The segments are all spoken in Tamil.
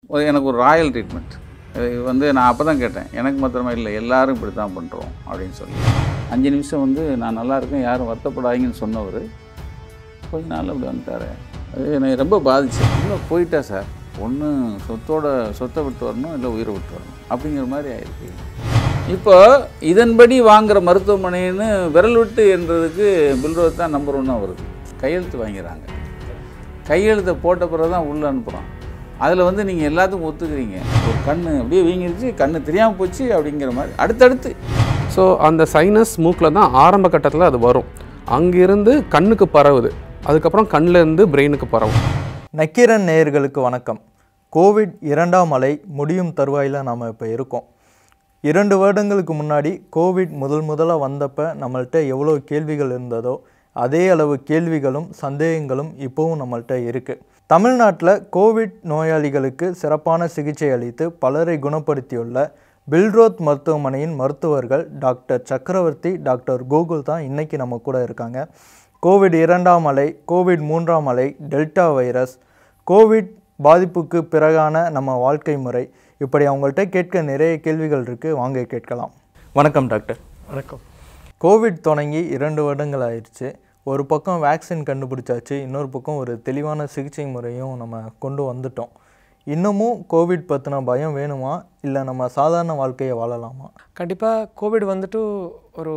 ஒரு எனக்கு ஒரு ராயல் ட்ரீட்மெண்ட் இது வந்து நான் அப்போ தான் கேட்டேன் எனக்கு மாத்திரமா இல்லை எல்லாரும் இப்படி தான் பண்ணுறோம் அப்படின்னு சொல்லி அஞ்சு நிமிஷம் வந்து நான் நல்லா இருக்கேன் யாரும் வருத்தப்படாதீங்கன்னு சொன்னவர் கொஞ்ச நாள் அப்படி வந்துட்டாரு அது என்னை ரொம்ப பாதிச்சு இல்லை போயிட்டா சார் ஒன்று சொத்தோட சொத்தை விட்டு வரணும் இல்லை உயிரை விட்டு வரணும் அப்படிங்கிற மாதிரி ஆயிருக்கு இப்போ இதன்படி வாங்குற மருத்துவமனைன்னு விரல் விட்டு என்றதுக்கு பில்ரோத் தான் நம்பர் ஒன்னாக வருது கையெழுத்து வாங்கிறாங்க கையெழுத்தை போட்ட பிறகு தான் உள்ளே அனுப்புகிறான் அதில் வந்து நீங்கள் எல்லாத்துக்கும் ஒத்துக்கிறீங்க ஒரு கண்ணு அப்படியே வீங்கிருச்சு கண்ணு தெரியாமல் போச்சு அப்படிங்கிற மாதிரி அடுத்தடுத்து ஸோ அந்த சைனஸ் மூக்கில் தான் ஆரம்ப கட்டத்தில் அது வரும் அங்கிருந்து கண்ணுக்கு பரவுது அதுக்கப்புறம் கண்ணுல இருந்து பிரெயினுக்கு பரவும் நக்கீரன் நேயர்களுக்கு வணக்கம் கோவிட் இரண்டாம் அலை முடியும் தருவாயில் நாம் இப்போ இருக்கோம் இரண்டு வருடங்களுக்கு முன்னாடி கோவிட் முதல் முதலாக வந்தப்போ நம்மள்ட்ட எவ்வளோ கேள்விகள் இருந்ததோ அதே அளவு கேள்விகளும் சந்தேகங்களும் இப்போவும் நம்மள்ட்ட இருக்குது தமிழ்நாட்டில் கோவிட் நோயாளிகளுக்கு சிறப்பான சிகிச்சை அளித்து பலரை குணப்படுத்தியுள்ள பில்ரோத் மருத்துவமனையின் மருத்துவர்கள் டாக்டர் சக்கரவர்த்தி டாக்டர் கோகுல் தான் இன்னைக்கு நம்ம கூட இருக்காங்க கோவிட் இரண்டாம் அலை கோவிட் மூன்றாம் அலை டெல்டா வைரஸ் கோவிட் பாதிப்புக்கு பிறகான நம்ம வாழ்க்கை முறை இப்படி அவங்கள்ட்ட கேட்க நிறைய கேள்விகள் இருக்குது வாங்க கேட்கலாம் வணக்கம் டாக்டர் வணக்கம் கோவிட் தொடங்கி இரண்டு வருடங்கள் ஆயிடுச்சு ஒரு பக்கம் வேக்சின் கண்டுபிடிச்சாச்சு இன்னொரு பக்கம் ஒரு தெளிவான சிகிச்சை முறையும் நம்ம கொண்டு வந்துட்டோம் இன்னமும் கோவிட் பற்றின பயம் வேணுமா இல்லை நம்ம சாதாரண வாழ்க்கையை வாழலாமா கண்டிப்பாக கோவிட் வந்துட்டு ஒரு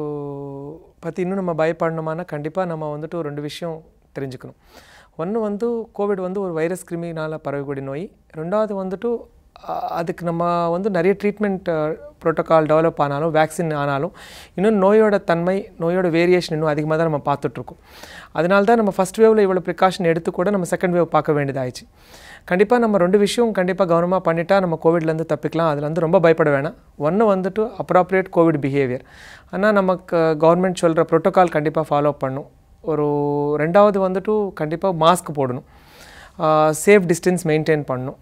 பற்றி இன்னும் நம்ம பயப்படணுமானா கண்டிப்பாக நம்ம வந்துட்டு ஒரு ரெண்டு விஷயம் தெரிஞ்சுக்கணும் ஒன்று வந்து கோவிட் வந்து ஒரு வைரஸ் கிருமினால் பரவக்கூடிய நோய் ரெண்டாவது வந்துட்டு அ- அதுக்கு நம்ம வந்து நிறைய ட்ரீட்மெண்ட் ப்ரோட்டோகால் டெவலப் ஆனாலும் வேக்சின் ஆனாலும் இன்னும் நோயோட தன்மை நோயோட வேரியேஷன் இன்னும் அதிகமாக தான் நம்ம பார்த்துட்ருக்கோம் அதனால தான் நம்ம ஃபஸ்ட் வேவில் இவ்வளோ ப்ரிகாஷன் எடுத்து கூட நம்ம செகண்ட் வேவ் பார்க்க வேண்டியதாயிடுச்சு கண்டிப்பாக நம்ம ரெண்டு விஷயம் கண்டிப்பாக கவனமாக பண்ணிட்டா நம்ம கோவிட்லேருந்து தப்பிக்கலாம் அதில் வந்து ரொம்ப பயப்பட வேணாம் ஒன்று வந்துட்டு அப்ராப்ரியேட் கோவிட் பிஹேவியர் ஆனால் நமக்கு கவர்மெண்ட் சொல்கிற ப்ரோட்டோகால் கண்டிப்பாக ஃபாலோ பண்ணும் ஒரு ரெண்டாவது வந்துட்டு கண்டிப்பாக மாஸ்க் போடணும் சேஃப் டிஸ்டன்ஸ் மெயின்டைன் பண்ணணும்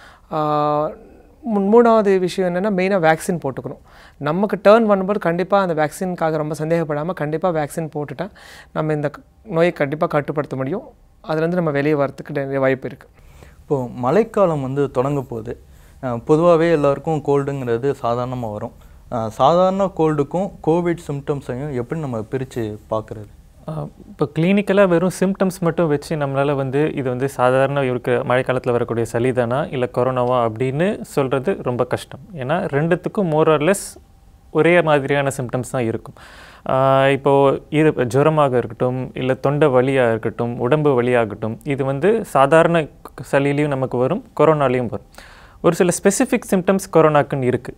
ஆஹ் மூ- மூணாவது விஷயம் என்னென்னா மெயினாக வேக்சின் போட்டுக்கணும் நமக்கு டேர்ன் பண்ணும்போது கண்டிப்பாக அந்த வேக்சினுக்காக ரொம்ப சந்தேகப்படாமல் கண்டிப்பாக வேக்சின் போட்டுட்டா நம்ம இந்த க- நோயை கண்டிப்பாக கட்டுப்படுத்த முடியும் அதுலேருந்து நம்ம வெளியே வரத்துக்கு நிறைய வாய்ப்பு இருக்குது இப்போது மழைக்காலம் வந்து தொடங்க போகுது பொதுவாகவே எல்லாருக்கும் கோல்டுங்கிறது சாதாரணமாக வரும் அஹ் சாதாரண கோல்டுக்கும் கோவிட் சிம்டம்ஸையும் எப்படி நம்ம பிரித்து பார்க்குறது இப்போ கிளினிக்கலாக வெறும் சிம்டம்ஸ் மட்டும் வச்சு நம்மளால் வந்து இது வந்து சாதாரண இருக்க மழைக்காலத்தில் வரக்கூடிய சளி தானா இல்லை கொரோனாவா அப்படின்னு சொல்கிறது ரொம்ப கஷ்டம் ஏன்னா ரெண்டுத்துக்கும் மோரர்லெஸ் ஒரே மாதிரியான சிம்டம்ஸ் தான் இருக்கும் ஆஹ் இப்போ இது ஜுரமாக இருக்கட்டும் இல்லை தொண்டை வலியாக இருக்கட்டும் உடம்பு வலியாகட்டும் இது வந்து சாதாரண சளிலையும் நமக்கு வரும் கொரோனாலையும் வரும் ஒரு சில ஸ்பெசிஃபிக் சிம்டம்ஸ் கொரோனாக்குன்னு இருக்குது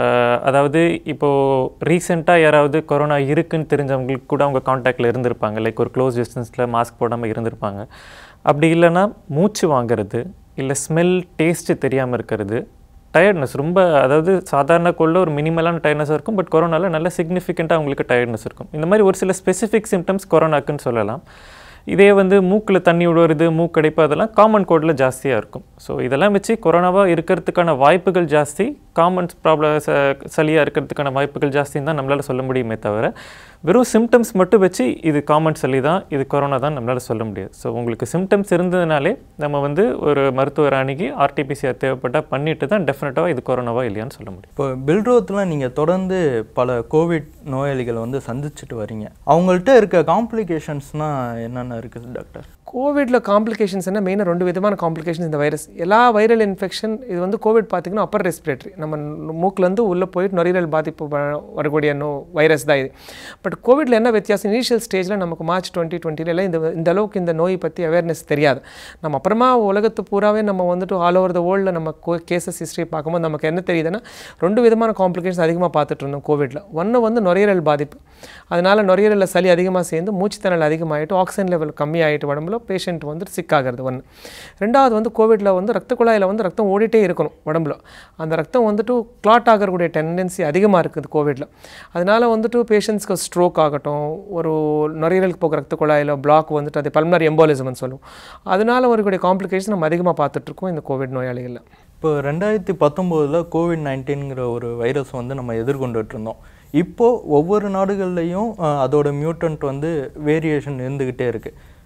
அதாவது இப்போது ரீசெண்டாக யாராவது கொரோனா இருக்குன்னு தெரிஞ்சவங்களுக்கு கூட அவங்க காண்டாக்டில் இருந்திருப்பாங்க லைக் ஒரு க்ளோஸ் டிஸ்டன்ஸில் மாஸ்க் போடாமல் இருந்திருப்பாங்க அப்படி இல்லைன்னா மூச்சு வாங்குறது இல்லை ஸ்மெல் டேஸ்ட்டு தெரியாமல் இருக்கிறது டயர்ட்னஸ் ரொம்ப அதாவது சாதாரண கோல்டில் ஒரு மினிமலான டயர்ட்னஸ் இருக்கும் பட் கொரோனாவில் நல்ல சிக்னிஃபிகண்ட்டாக அவங்களுக்கு டயர்ட்னஸ் இருக்கும் இந்த மாதிரி ஒரு சில ஸ்பெசிஃபிக் சிம்டம்ஸ் கொரோனாக்குன்னு சொல்லலாம் இதே வந்து மூக்கில் தண்ணி விடுறது மூக்கடைப்பு அதெல்லாம் காமன் கோடில் ஜாஸ்தியாக இருக்கும் ஸோ இதெல்லாம் வச்சு கொரோனாவாக இருக்கிறதுக்கான வாய்ப்புகள் ஜாஸ்தி காமன் ப்ராப்ளம் சளியாக இருக்கிறதுக்கான வாய்ப்புகள் ஜாஸ்தின்னு தான் நம்மளால் சொல்ல முடியுமே தவிர வெறும் சிம்டம்ஸ் மட்டும் வச்சு இது காமன் சளி தான் இது கொரோனா தான் நம்மளால் சொல்ல முடியாது ஸோ உங்களுக்கு சிம்டம்ஸ் இருந்ததுனாலே நம்ம வந்து ஒரு மருத்துவர் அணுகி ஆர்டிபிசிஆர் தேவைப்பட்டால் பண்ணிட்டு தான் டெஃபினட்டாக இது கொரோனாவா இல்லையான்னு சொல்ல முடியும் இப்போ பில்ரோத்தில் நீங்கள் தொடர்ந்து பல கோவிட் நோயாளிகளை வந்து சந்திச்சுட்டு வரீங்க அவங்கள்ட்ட இருக்க காம்ப்ளிகேஷன்ஸ்னால் என்னென்ன இருக்குது டாக்டர் கோவிட்ல காம்ப்ளிகேஷன்ஸ் என்ன மெயினாக ரெண்டு விதமான காம்ப்ளிகேஷன்ஸ் இந்த வைரஸ் எல்லா வைரல் இன்ஃபெக்ஷன் இது வந்து கோவிட் பார்த்திங்கன்னா அப்பர் ரெஸ்பிரேட்டரி நம்ம மூக்குலேருந்து உள்ளே போயிட்டு நுரையீரல் பாதிப்பு வ- வரக்கூடிய நோ வைரஸ் தான் இது பட் கோவிட்ல என்ன வித்தியாசம் இனிஷியல் ஸ்டேஜில் நமக்கு மார்ச் டுவெண்ட்டி டுவெண்ட்டில இந்த இந்த அளவுக்கு இந்த நோய் பற்றி அவேர்னஸ் தெரியாது நம்ம அப்புறமா உலகத்து பூராவே நம்ம வந்துட்டு ஆல் ஓவர் த வேர்ல்டில் நம்ம கேசஸ் ஹிஸ்ட்ரி பார்க்கும்போது நமக்கு என்ன தெரியுதுன்னா ரெண்டு விதமான காம்ப்ளிகேஷன்ஸ் அதிகமாக பார்த்துட்டு இருந்தோம் கோவிட்ல ஒன்று வந்து நுரையீரல் பாதிப்பு அதனால நுரையீரலில் சளி அதிகமாக சேர்ந்து மூச்சுத்திணறல் அதிகமாகிட்டு ஆக்சிஜன் லெவல் கம்மியாகிட்டு உடம்புல பேஷண்ட் வந்து சிக் ஆகிறது ஒன்று ரெண்டாவது வந்து கோவிட்ல வந்து ரத்த குழாயில் வந்து ரத்தம் ஓடிட்டே இருக்கணும் உடம்புல அந்த ரத்தம் வந்துட்டு கிளாட் ஆகக்கூடிய டெண்டன்சி அதிகமாக இருக்குது கோவிட்ல அதனால வந்துட்டு பேஷண்ட்ஸ்க்கு ஸ்ட்ரோக் ஆகட்டும் ஒரு நுரையீரலுக்கு போகிற ரத்த குழாயில் பிளாக் வந்துட்டு அது பல்மனரி எம்போலிசம்னு சொல்லுவோம் அதனால வரக்கூடிய காம்ப்ளிகேஷன் நம்ம அதிகமாக பார்த்துட்ருக்கோம் இந்த கோவிட் நோயாளிகளில் இப்போ ரெண்டாயிரத்தி பத்தொம்போதில் கோவிட் நைன்டீன்கிற ஒரு வைரஸ் வந்து நம்ம எதிர்கொண்டுட்டு இருந்தோம் இப்போது ஒவ்வொரு நாடுகள்லையும் அஹ், அதோட மியூட்டன்ட் வந்து வேரியேஷன் இருந்துக்கிட்டே இருக்குது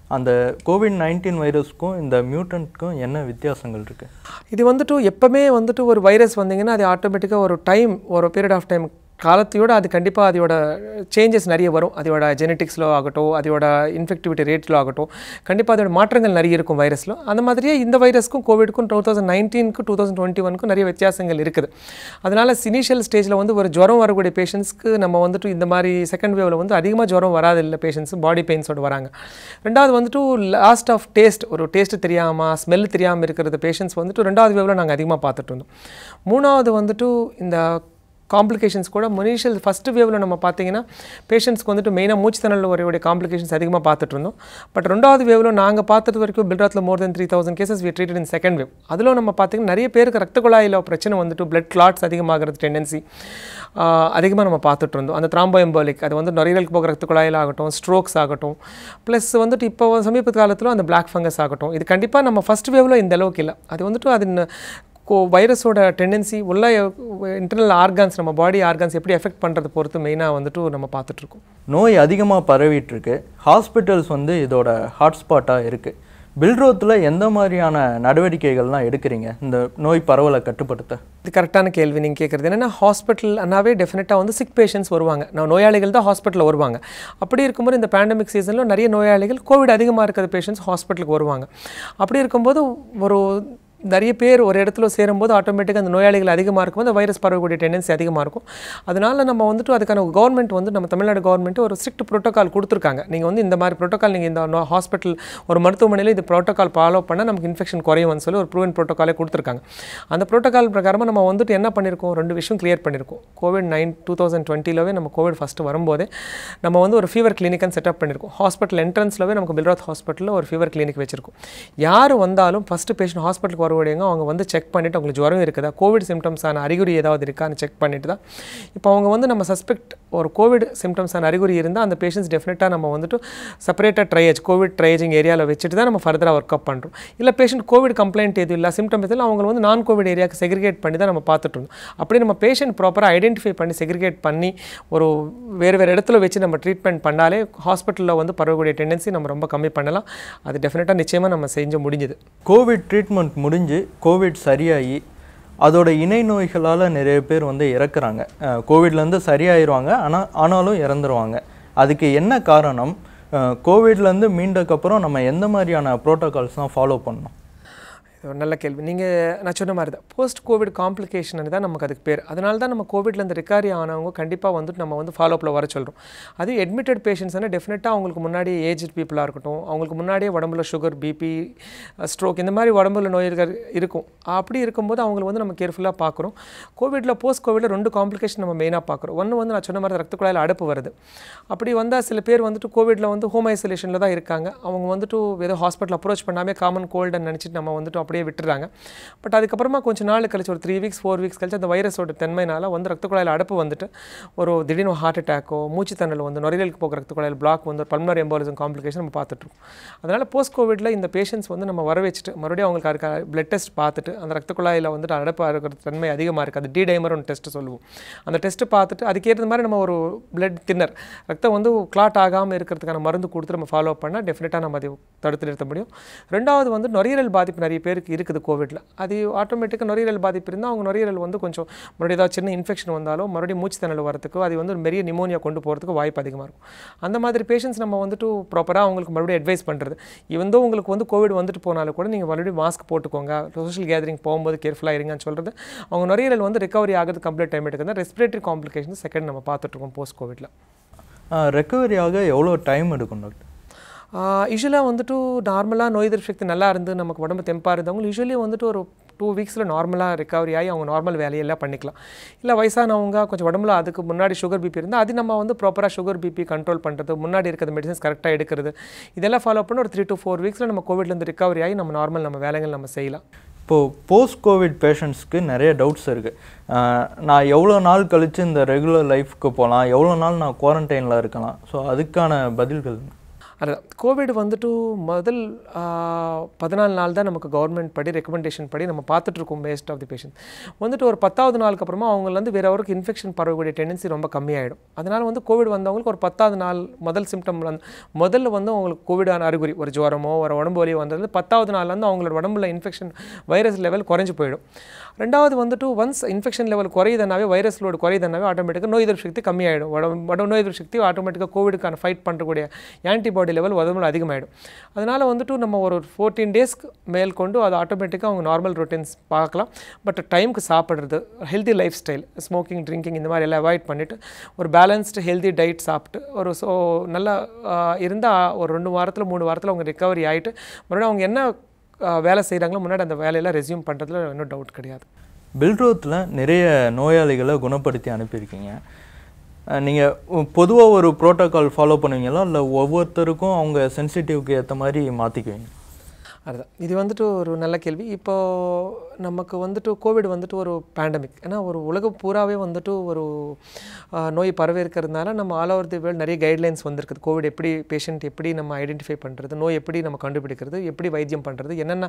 அந்த கோவிட் நைன்டீன் வைரஸ்க்கும் இந்த மியூட்டன்ட்க்கும் என்ன வித்தியாசங்கள் இருக்குது இது வந்துட்டு எப்பவுமே வந்துட்டு ஒரு வைரஸ் வந்தீங்கன்னா அது ஆட்டோமேட்டிக்காக ஒரு டைம் ஒரு பீரியட் ஆஃப் டைம் காலத்தையோட அது கண்டிப்பாக அதோட சேஞ்சஸ் நிறைய வரும் அதோட ஜெனட்டிக்ஸில் ஆகட்டும் அதோட இன்ஃபெக்டிவிட்டி ரேட்டில் ஆகட்டும் கண்டிப்பாக அதோட மாற்றங்கள் நிறைய இருக்கும் வைரஸில் அந்த மாதிரியே இந்த வைரஸ்க்கும் கோவிட்க்கும் டூ தௌசண்ட் நைன்டீனுக்கு டூ தௌசண்ட் டுவெண்ட்டி ஒனுக்கும் நிறைய வித்தியாசங்கள் இருக்குது அதனால் இனிஷியல் ஸ்டேஜில் வந்து ஒரு ஜுரம் வரக்கூடிய பேஷண்ட்ஸ்க்கு நம்ம வந்துட்டு இந்த மாதிரி செகண்ட் வேவில் வந்து அதிகமாக ஜுரம் வராது இல்லை பேஷண்ட்ஸ் பாடி பெயின்ஸோட வராங்க ரெண்டாவது வந்துட்டு லாஸ்ட் ஆஃப் டேஸ்ட் ஒரு டேஸ்ட் தெரியாமல் ஸ்மெல் தெரியாமல் இருக்கிறது பேஷண்ட்ஸ் வந்துட்டு ரெண்டாவது வேவில் நாங்கள் அதிகமாக பார்த்துட்டு இருந்தோம் மூணாவது வந்துட்டு இந்த காம்ப்ளிகேஷன்ஸ் கூட இனிஷியல் ஃபஸ்ட்டு வேவில் நம்ம பார்த்தீங்கன்னா பேஷண்ட்ஸ்க்கு வந்துட்டு மெயினாக மூச்சு திணறல் வரையோடைய காம்ப்ளிகேஷன்ஸ் அதிகமாக பார்த்துட்டு இருந்தோம் பட் ரெண்டாவது வேவில் நாங்கள் பார்த்தது வரைக்கும் பில்ராத்தில் more than three thousand cases we treated in second wave அதில் நம்ம பார்த்தீங்கன்னா நிறைய பேருக்கு ரத்த குழாயில் பிரச்சனை வந்துட்டு பிளட் கிளாட்ஸ் அதிகமாகிறது டெண்டன்சி அதிகமாக நம்ம பார்த்துட்டு இருந்தோம் அந்த த்ராம்போஎம்போலிக் அது வந்து நுரையீரலுக்கு போகிற ரத்த குழாயில் ஆகட்டும் ஸ்ட்ரோக்ஸ் ஆகட்டும் ப்ளஸ் வந்துட்டு இப்போ சமீப காலத்தில் அந்த பிளாக் ஃபங்கஸ் ஆகட்டும் இது கண்டிப்பாக நம்ம ஃபஸ்ட் வேவில் இந்த அளவுக்கு இல்லை அது வந்துட்டு அது ந- கோ வைரஸோட டெண்டன்சி உள்ள இன்டர்னல் ஆர்கான்ஸ் நம்ம பாடி ஆர்கான்ஸ் எப்படி எஃபெக்ட் பண்ணுறது பொறுத்து மெயினாக வந்துட்டு நம்ம பார்த்துட்ருக்கோம் நோய் அதிகமாக பரவிட்டு இருக்கு ஹாஸ்பிட்டல்ஸ் வந்து இதோட ஹாட்ஸ்பாட்டாக இருக்குது பில்ரோத்தில் எந்த மாதிரியான நடவடிக்கைகள்லாம் எடுக்கிறீங்க இந்த நோய் பரவலை கட்டுப்படுத்த இது கரெக்டான கேள்வி நீங்கள் கேட்குறது என்னென்னா ஹாஸ்பிட்டல் அண்ணாவே டெஃபினட்டாக வந்து சிக் பேஷண்ட்ஸ் வருவாங்க நான் நோயாளிகள் தான் ஹாஸ்பிட்டலில் வருவாங்க அப்படி இருக்கும்போது இந்த பேண்டமிக் சீசனில் நிறைய நோயாளிகள் கோவிட் அதிகமாக இருக்கிற பேஷண்ட்ஸ் ஹாஸ்பிட்டலுக்கு வருவாங்க அப்படி இருக்கும்போது ஒரு நிறைய பேர் ஒரு இடத்துல சேரும்போது ஆட்டோமேட்டிக்காக அந்த நோயாளிகள் அதிகமாக இருக்கும்போது அந்த வைரஸ் பரவக்கூடிய டெண்டன்சி அதிகமாக இருக்கும் அதனால நம்ம வந்துட்டு அதுக்கான கவர்மெண்ட் வந்து நம்ம தமிழ்நாடு கவர்மெண்ட் ஒரு ஸ்ட்ரிக்ட் ப்ரோட்டோகால் கொடுத்துருக்காங்க நீங்கள் வந்து இந்த மாதிரி ப்ரோட்டோகால் நீங்கள் இந்த ஹாஸ்பிட்டல் ஒரு மருத்துவமனையில் இது ப்ரோட்டோகால் ஃபாலோ பண்ணால் நமக்கு இன்ஃபெக்ஷன் குறையும்னு சொல்லி ஒரு ப்ரூவன் ப்ரோட்டோகாலே கொடுத்துருக்காங்க அந்த ப்ரோட்டோகால் பிரகாரமாக நம்ம வந்துட்டு என்ன பண்ணியிருக்கோம் ரெண்டு விஷயம் கிளியர் பண்ணியிருக்கோம் கோவிட் நைன் டூ தௌசண்ட் டுவெண்ட்டிலவே நம்ம கோவிட் ஃபஸ்ட்டு வரும்போதே நம்ம வந்து ஒரு ஃபீவர் கிளினிக்கன் செட்டப் பண்ணியிருக்கோம் ஹாஸ்பிட்டல் என்ட்ரன்ஸ்லவே நமக்கு பில்ராத் ஹாஸ்பிட்டலில் ஒரு ஃபீவர் கிளினிக் வச்சிருக்கோம் யார் வந்தாலும் ஃபஸ்ட்டு பேஷண்ட் ஹாஸ்பிட்டலுக்கு வரக்கூடியவங்க அவங்க வந்து செக் பண்ணிவிட்டு அவங்களுக்கு ஜுரம் இருக்குதா கோவிட் சிம்டம்ஸான அறிகுறி ஏதாவது இருக்கான்னு செக் பண்ணிட்டு தான் இப்போ அவங்க வந்து நம்ம சஸ்பெக்ட் ஒரு கோவிட் சிம்டம்ஸான அறிகுறி இருந்தால் அந்த பேஷண்ட்ஸ் டெஃபினட்டாக நம்ம வந்துட்டு செப்பரேட்டாக ட்ரையேஜ் கோவிட் ட்ரையேஜிங் ஏரியாவில் வச்சுட்டு தான் நம்ம ஃபர்தராக ஒர்க் அப் பண்ணுறோம் இல்லை பேஷண்ட் கோவிட் கம்ப்ளைண்ட் எதுவும் இல்லை சிம்டம் எதுவும் அவங்க வந்து நான் கோவிட் ஏரியாவுக்கு செக்ரிகேட் பண்ணி தான் நம்ம பார்த்துட்டு இருந்தோம் அப்படி நம்ம பேஷண்ட் ப்ராப்பராக ஐடென்டிஃபை பண்ணி செக்ரிகேட் பண்ணி ஒரு வேறு வேறு இடத்துல வச்சு நம்ம ட்ரீட்மெண்ட் பண்ணாலே ஹாஸ்பிட்டலில் வந்து பரவக்கூடிய டெண்டன்சி நம்ம ரொம்ப கம்மி பண்ணலாம் அது டெஃபினட்டாக நிச்சயமாக நம்ம செஞ்சு முடிஞ்சுது கோவிட் ட்ரீட்மெண்ட் முடிஞ்சு கோவிட் சரியாகி அதோட இணை நோய்களால் நிறைய பேர் வந்து இறக்குறாங்க அஹ் கோவிட்லேருந்து சரியாயிருவாங்க ஆனால் ஆனாலும் இறந்துருவாங்க அதுக்கு என்ன காரணம் அஹ் கோவிட்லேருந்து மீண்டதுக்கப்புறம் நம்ம எந்த மாதிரியான ப்ரோட்டோகால்ஸ்லாம் ஃபாலோ பண்ணணும் இது ஒரு நல்ல கேள்வி நீங்கள் நான் சொன்ன மாதிரி தான் போஸ்ட் கோவிட் காம்ப்ளிகேஷன் தான் நமக்கு அதுக்கு பேர் அதனால தான் நம்ம கோவிட்லேருந்து ரிகவரி ஆனவங்க கண்டிப்பாக வந்துட்டு நம்ம வந்து ஃபாலோஅப்பில் வர சொல்கிறோம் அது அட்மிட்டட் பேஷண்ட்ஸ்னால் டெஃபினட்டாக அவங்களுக்கு முன்னாடி ஏஜ் பீப்புளாக இருக்கட்டும் அவங்களுக்கு முன்னாடியே உடம்புல சுகர் பிபி ஸ்ட்ரோக் இந்த மாதிரி உடம்புல நோய்கள் இருக்கும் அப்படி இருக்கும்போது அவங்களுக்கு வந்து நம்ம கேர்ஃபுல்லாக பார்க்குறோம் கோவிட்டில் போஸ்ட் கோவிடில் ரெண்டு காம்ப்ளிகேஷன் நம்ம மெயினாக பார்க்குறோம் ஒன்று வந்து நான் சொன்ன மாதிரி ரத்த குழாயில் அடைப்பு வருது அப்படி வந்தால் சில பேர் வந்துட்டு கோவிட்டில் வந்து ஹோம் ஐசோலேஷனில் தான் இருக்காங்க அவங்க வந்துட்டு ஏதோ ஹாஸ்பிட்டல் அப்ரோச் பண்ணாமே காமன் கோல்டுன்னு நினச்சிட்டு நம்ம வந்துட்டு அப்படியே விட்டுறாங்க பட் அதுக்கப்புறமா கொஞ்சம் நாள் கழிச்சு ஒரு த்ரீ வீக்ஸ் ஃபோர் வீக்ஸ் கழிச்சு அந்த வைரஸோட தன்மைனால வந்து ரத்த குழாயில் அடைப்பு வந்துட்டு ஒரு திடீர்னு ஹார்ட் அட்டாக்கோ மூச்சு தண்ணல் வந்து நுரையீரலுக்கு போகிற ரத்த குழாயில் பிளாக் வந்து பல்மனரி எம்பாலிசம் காம்ப்ளிகேஷன் நம்ம பார்த்துட்ருக்கோம் அதனால் போஸ்ட் கோவிடில் இந்த பேஷண்ட்ஸ் வந்து நம்ம வர வச்சுட்டு மறுபடியும் அவங்களுக்கு அதுக்கு பிளட் டெஸ்ட் பார்த்துட்டு அந்த ரத்த குழாயில் வந்துட்டு அடைப்பாக இருக்கிற தன்மை அதிகமாக இருக்குது அது டி டைமர் ஒன்று டெஸ்ட் சொல்லுவோம் அந்த டெஸ்ட்டு பார்த்துட்டு அதுக்கேற்ற மாதிரி நம்ம ஒரு பிளட் தின்னர் ரத்தம் வந்து கிளாட் ஆகாமல் இருக்கிறதுக்கான மருந்து கொடுத்து நம்ம ஃபாலோ பண்ணால் டெஃபினட்டாக நம்ம அதை தடுத்து நிறுத்த முடியும் ரெண்டாவது வந்து நுரையீரல் பாதிப்பு நிறைய பேருக்கு இருக்குது கோவிட்ல அது ஆட்டோமேட்டிக்காக நுரையீரல் பாதிப்பு இருந்தால் அவங்க நுரையீரல் வந்து கொஞ்சம் மறுபடியும் ஏதாவது சின்ன இன்ஃபெக்ஷன் வந்தாலும் மறுபடியும் மூச்சு திணறல் வரதுக்கு அது வந்து ஒரு பெரிய நிமோனியா கொண்டு போகிறதுக்கு வாய்ப்பு அதிகமாக இருக்கும் அந்த மாதிரி பேஷண்ட்ஸ் நம்ம வந்துட்டு ப்ராப்பராக அவங்களுக்கு மறுபடியும் அட்வைஸ் பண்ணுறது இவந்தோ உங்களுக்கு வந்து கோவிட் வந்துட்டு போனாலும் கூட நீங்கள் மறுபடியும் மாஸ்க் போட்டுக்கோங்க சோஷியல் கேதரிங் போகும்போது கேர்ஃபுல்லாக இருங்கன்னு சொல்கிறது அவங்க நுரையீரல் வந்து ரெக்கவரி ஆகிறது கம்ப்ளீட் டைம் எடுக்குது ரெஸ்பிரேட்டரி காம்ப்ளிகேஷன் செகண்ட் நம்ம பார்த்துட்ருக்கோம் போஸ்ட் கோவிட்ல ரெக்கவரி ஆக எவ்வளோ டைம் எடுக்கும் டாக்டர் யூஸ்வலாக வந்துட்டு நார்மலாக நோய் எதிர்ப்பு சக்தி நல்லா இருந்து நமக்கு உடம்பு தெம்பாக இருந்தவங்க யூஸ்வலி வந்துட்டு ஒரு டூ வீக்ஸில் நார்மலாக ரெக்கவரி ஆகி அவங்க நார்மல் வேலையெல்லாம் பண்ணிக்கலாம் இல்லை வயசானவங்க கொஞ்சம் உடம்புல அதுக்கு முன்னாடி சுகர் பிபி இருந்தால் அது நம்ம வந்து ப்ராப்பராக சுகர் பிபி கண்ட்ரோல் பண்ணுறது முன்னாடி இருக்கிற மெடிசன்ஸ் கரெக்டாக எடுக்கிறது இதெல்லாம் ஃபாலோ பண்ணி ஒரு த்ரீ டு ஃபோர் வீக்ஸில் நம்ம கோவிட்லேருந்து ரெக்கவரி ஆகி நம்ம நார்மல் நம்ம வேலைகள் நம்ம செய்யலாம் இப்போது போஸ்ட் கோவிட் பேஷண்ட்ஸ்க்கு நிறைய டவுட்ஸ் இருக்குது நான் எவ்வளோ நாள் கழித்து இந்த ரெகுலர் லைஃப்க்கு போகலாம் எவ்வளோ நாள் நான் குவாரண்டைனில் இருக்கலாம் ஸோ அதுக்கான பதில்கள் அதுதான் கோவிட் வந்துட்டு முதல் பதினாலு நாள் தான் நமக்கு கவர்மெண்ட் படி ரெக்கமெண்டேஷன் படி நம்ம பார்த்துட்ருக்கோம் மேஸ்ட் ஆஃப் தி பேஷண்ட் வந்துட்டு ஒரு பத்தாவது நாளுக்கு அப்புறமா அவங்கள வந்து வேற அவருக்கு இன்ஃபெக்ஷன் பரவக்கூடிய டெண்டன்சி ரொம்ப கம்மியாயிடும் அதனால் வந்து கோவிட் வந்தவங்களுக்கு ஒரு பத்தாவது நாள் முதல் சிம்டம் வந்து முதல்ல வந்து அவங்களுக்கு கோவிடான அறிகுறி ஒரு ஜுவரமோ ஒரு உடம்பு வலியோ வந்தது பத்தாவது நாள் வந்து அவங்களோட உடம்புல இன்ஃபெக்ஷன் வைரஸ் லெவல் குறைஞ்சு போயிடும் ரெண்டாவது வந்துட்டு ஒன்ஸ் இன்ஃபெக்ஷன் லெவல் குறையுதுனாவே வைரஸ் லோடு குறையுதுனாவே ஆட்டோமேட்டிக்காக நோய் எதிர்ப்பு சக்தி கம்மியாயிடும் உடம்பு உடம்பு நோய் எதிர்ப்பு சக்தி ஆட்டோமேட்டிக்காக கோவிடுக்கான ஃபைட் பண்ணக்கூடிய ஆன்டிபாடி லெவல் உடம்புல அதிகமாகிடும் அதனால் வந்துட்டு நம்ம ஒரு ஃபோர்டீன் டேஸ்க்கு மேல் கொண்டு அது ஆட்டோமேட்டிக்காக அவங்க நார்மல் ரொட்டீன்ஸ் பார்க்கலாம் பட் டைமுக்கு சாப்பிட்றது healthy lifestyle smoking drinking இந்த மாதிரி எல்லாம் அவாய்ட் பண்ணிவிட்டு ஒரு பேலன்ஸ்டு ஹெல்தி டயட் சாப்பிட்டு ஒரு ஸோ நல்லா இருந்தால் ஒரு ரெண்டு வாரத்தில் மூணு வாரத்தில் அவங்க ரிகவரி ஆகிட்டு மறுபடியும் அவங்க என்ன ஆஹ், வேலை செய்கிறாங்களோ முன்னாடி அந்த வேலையெல்லாம் ரெஸ்யூம் பண்ணுறதுல இன்னும் டவுட் கிடையாது பில்ட்ரோத்தில் நிறைய நோயாளிகளை குணப்படுத்தி அனுப்பியிருக்கீங்க நீங்கள் பொதுவாக ஒரு ப்ரோட்டோகால் ஃபாலோ பண்ணுவீங்களா இல்லை ஒவ்வொருத்தருக்கும் அவங்க சென்சிட்டிவ்க்கு ஏற்ற மாதிரி மாற்றிக்குவீங்க அதுதான் இது வந்துட்டு ஒரு நல்ல கேள்வி இப்போது நமக்கு வந்துட்டு கோவிட் வந்துட்டு ஒரு பேண்டமிக் ஏன்னா ஒரு உலகம் பூராவே வந்துட்டு ஒரு ஆஹ், நோய் பரவி இருக்கிறதுனால நம்ம ஆல் ஓவர் தி வேர்ல்டு நிறைய கைட்லைன்ஸ் வந்திருக்குது கோவிட் எப்படி பேஷண்ட் எப்படி நம்ம ஐடென்டிஃபை பண்ணுறது நோய் எப்படி நம்ம கண்டுபிடிக்கிறது எப்படி வைத்தியம் பண்ணுறது என்னென்ன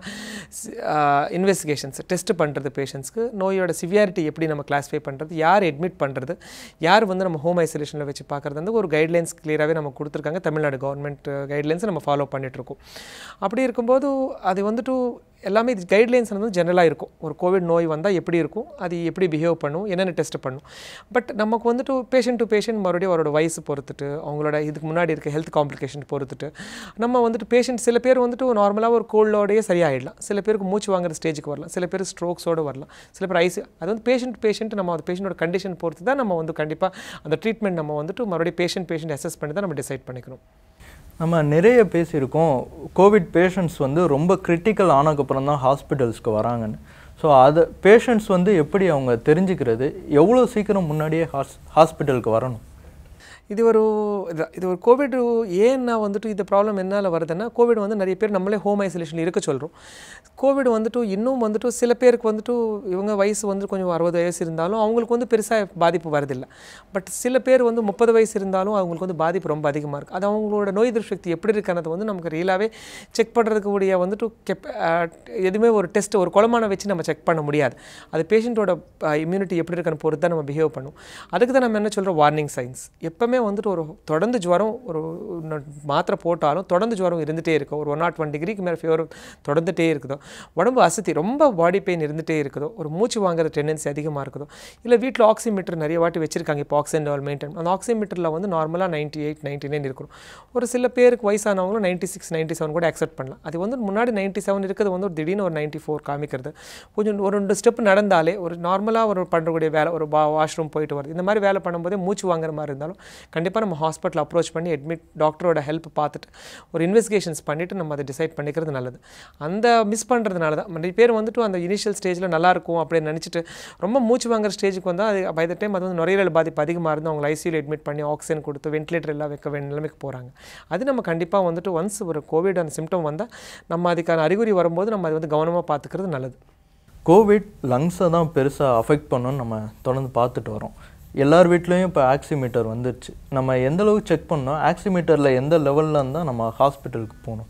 இன்வெஸ்டிகேஷன்ஸ் டெஸ்ட் பண்ணுறது பேஷண்ட்ஸ்க்கு நோயோட சிவியாரிட்டி எப்படி நம்ம கிளாஸிஃபை பண்ணுறது யார் அட்மிட் பண்ணுறது யார் வந்து நம்ம ஹோம் ஐசோலேஷனில் வச்சு பார்க்குறது வந்து ஒரு கைட்லைன்ஸ் கிளியராகவே நம்ம கொடுத்துருக்காங்க தமிழ்நாடு கவர்மெண்ட் கைட்லைன்ஸை நம்ம ஃபாலோ பண்ணிகிட்ருக்கோம் அப்படி இருக்கும்போது அது வந்துட்டு எல்லாமே இது கைட்லைன்ஸ் வந்து ஜெனரலாக இருக்கும் ஒரு கோவிட் நோய் வந்தால் எப்படி இருக்கும் அது எப்படி பிஹேவ் பண்ணும் என்னென்ன டெஸ்ட் பண்ணும் பட் நமக்கு வந்துட்டு பேஷண்ட் டு பேஷண்ட் மறுபடியும் அவரோட வயசு பொறுத்துட்டு அவங்களோட இதுக்கு முன்னாடி இருக்க ஹெல்த் காம்ப்ளிகேஷன் பொறுத்துட்டு நம்ம வந்துட்டு பேஷண்ட் சில பேர் வந்துட்டு நார்மலாக ஒரு கோல்டோடையே சரியாயிடலாம் சில பேருக்கு மூச்சு வாங்குற ஸ்டேஜுக்கு வரலாம் சில பேர் ஸ்ட்ரோக்ஸோடு வரலாம் சில பேர் ஐசி அது வந்து பேஷண்ட் பேஷண்ட் நம்ம அந்த பேஷண்ட்டோட கண்டிஷன் பொறுத்து தான் நம்ம வந்து கண்டிப்பாக அந்த ட்ரீட்மெண்ட் நம்ம வந்துட்டு மறுபடியும் பேஷண்ட் பேஷண்ட் அசஸ் பண்ணி தான் நம்ம டிசைட் பண்ணிக்கணும் நம்ம நிறைய பேசியிருக்கோம் கோவிட் பேஷண்ட்ஸ் வந்து ரொம்ப கிரிட்டிக்கல் ஆனதுக்கப்புறம் தான் ஹாஸ்பிட்டல்ஸ்க்கு வராங்கன்னு ஸோ அதை பேஷண்ட்ஸ் வந்து எப்படி அவங்க தெரிஞ்சுக்கிறது எவ்வளோ சீக்கிரம் முன்னாடியே ஹாஸ் ஹாஸ்பிட்டலுக்கு வரணும் இது ஒரு இது- இது ஒரு கோவிட் ஏன்னா வந்துட்டு இந்த ப்ராப்ளம் என்னால் வருதுன்னா கோவிட் வந்து நிறைய பேர் நம்மளே ஹோம் ஐசோலேஷனில் இருக்க சொல்கிறோம் கோவிட் வந்துட்டு இன்னும் வந்துட்டு சில பேருக்கு வந்துட்டு இவங்க வயசு வந்து கொஞ்சம் அறுபது வயசு இருந்தாலும் அவங்களுக்கு வந்து பெருசாக பாதிப்பு வரதில்லை பட் சில பேர் வந்து முப்பது வயசு இருந்தாலும் அவங்களுக்கு வந்து பாதிப்பு ரொம்ப அதிகமாக இருக்குது அது அவங்களோட நோய் எதிர்ப்பு சக்தி எப்படி இருக்கிறது வந்து நமக்கு ரியலாகவே செக் பண்ணுறதுக்கு உடைய வந்துட்டு கெப் அஹ், எதுவுமே ஒரு டெஸ்ட் ஒரு குளமான வச்சு நம்ம செக் பண்ண முடியாது அது பேஷண்ட்டோட இம்யூனிட்டி எப்படி இருக்குன்னு பொறுத்து தான் நம்ம பிஹேவ் பண்ணும் அதுக்கு தான் நம்ம என்ன சொல்கிறோம் வார்னிங் சைன்ஸ் எப்பவுமே வந்துட்டு ஒரு தொடர்ந்து ஜுவரம் ஒரு ந- மாத்திரை போட்டாலும் தொடர்ந்து ஜுவரம் இருந்துகிட்டே இருக்கும் ஒரு ஒன் நாட் ஒன் டிகிரிக்கு மேலே ஃபீவர் தொடர்ந்துட்டே இருக்குதோ உடம்பு அசதி ரொம்ப பாடி பெயின் இருந்துகிட்டே இருக்குதோ ஒரு மூச்சு வாங்குற டெண்டன்சி அதிகமாக இருக்குதோ இல்லை வீட்டில் ஆக்சிமீட்டர் நிறைய வாட்டி வச்சிருக்காங்க இப்போ ஆக்சிஜன் லெவல் மெயின்டைன் அந்த ஆக்சிமீட்டரில் வந்து நார்மலாக நைன்ட்டி எயிட் நைன்ட்டி நைன் இருக்கும் ஒரு சில பேருக்கு வயசானவங்களும் நைன்ட்டி சிக்ஸ் நைன்ட்டி செவன் கூட அக்செப்ட் பண்ணலாம் அது வந்து முன்னாடி நைன்ட்டி செவன் இருக்கிறது வந்து ஒரு திடீர்னு ஒரு நைன்ட்டி ஃபோர் காமிக்கிறது கொஞ்சம் ஒரு ரெண்டு ஸ்டெப் நடந்தாலே ஒரு நார்மலாக ஒரு பண்ணக்கூடிய வேலை ஒரு பா வாஷ்ரூம் போயிட்டு வருது இந்த மாதிரி வேலை பண்ணும்போதே மூச்சு வாங்குற மாதிரி இருந்தாலும் கண்டிப்பாக நம்ம ஹாஸ்பிட்டல் அப்ரோச் பண்ணி அட்மிட் டாக்டரோட ஹெல்ப் பார்த்துட்டு ஒரு இன்வெஸ்டிகேஷன்ஸ் பண்ணிவிட்டு நம்ம அதை டிசைட் பண்ணிக்கிறது நல்லது அந்த மிஸ் பண்ணுறதுனால தான் நிறைய பேர் வந்துட்டு அந்த இனிஷியல் ஸ்டேஜில் நல்லா இருக்கும் அப்படின்னு நினச்சிட்டு ரொம்ப மூச்சு வாங்குற ஸ்டேஜுக்கு வந்தால் அது பை த டைம் அது வந்து நுரையீரல் பாதிப்பு அதிகமாக இருந்து அவங்க ஐசியூவில் அட்மிட் பண்ணி ஆக்சிஜன் கொடுத்து வென்டிலேட்டர் எல்லாம் வைக்க வேண்டிய நிலைமைக்கு போகிறாங்க அது நம்ம கண்டிப்பாக வந்துட்டு ஒன்ஸ் ஒரு கோவிட் அந்த சிம்டம் வந்தால் நம்ம அதுக்கான அறிகுறி வரும்போது நம்ம அதை வந்து கவனமாக பார்த்துக்கிறது நல்லது கோவிட் லங்ஸை தான் பெருசாக அஃபெக்ட் பண்ணுன்னு நம்ம தொடர்ந்து பார்த்துட்டு வரோம் எல்லார் வீட்லேயும் இப்போ ஆக்சிமீட்டர் வந்துருச்சு நம்ம எந்த அளவுக்கு செக் பண்ணோம் ஆக்சிமீட்டரில் எந்த லெவலில் இருந்தால் நம்ம ஹாஸ்பிட்டலுக்கு போகணும்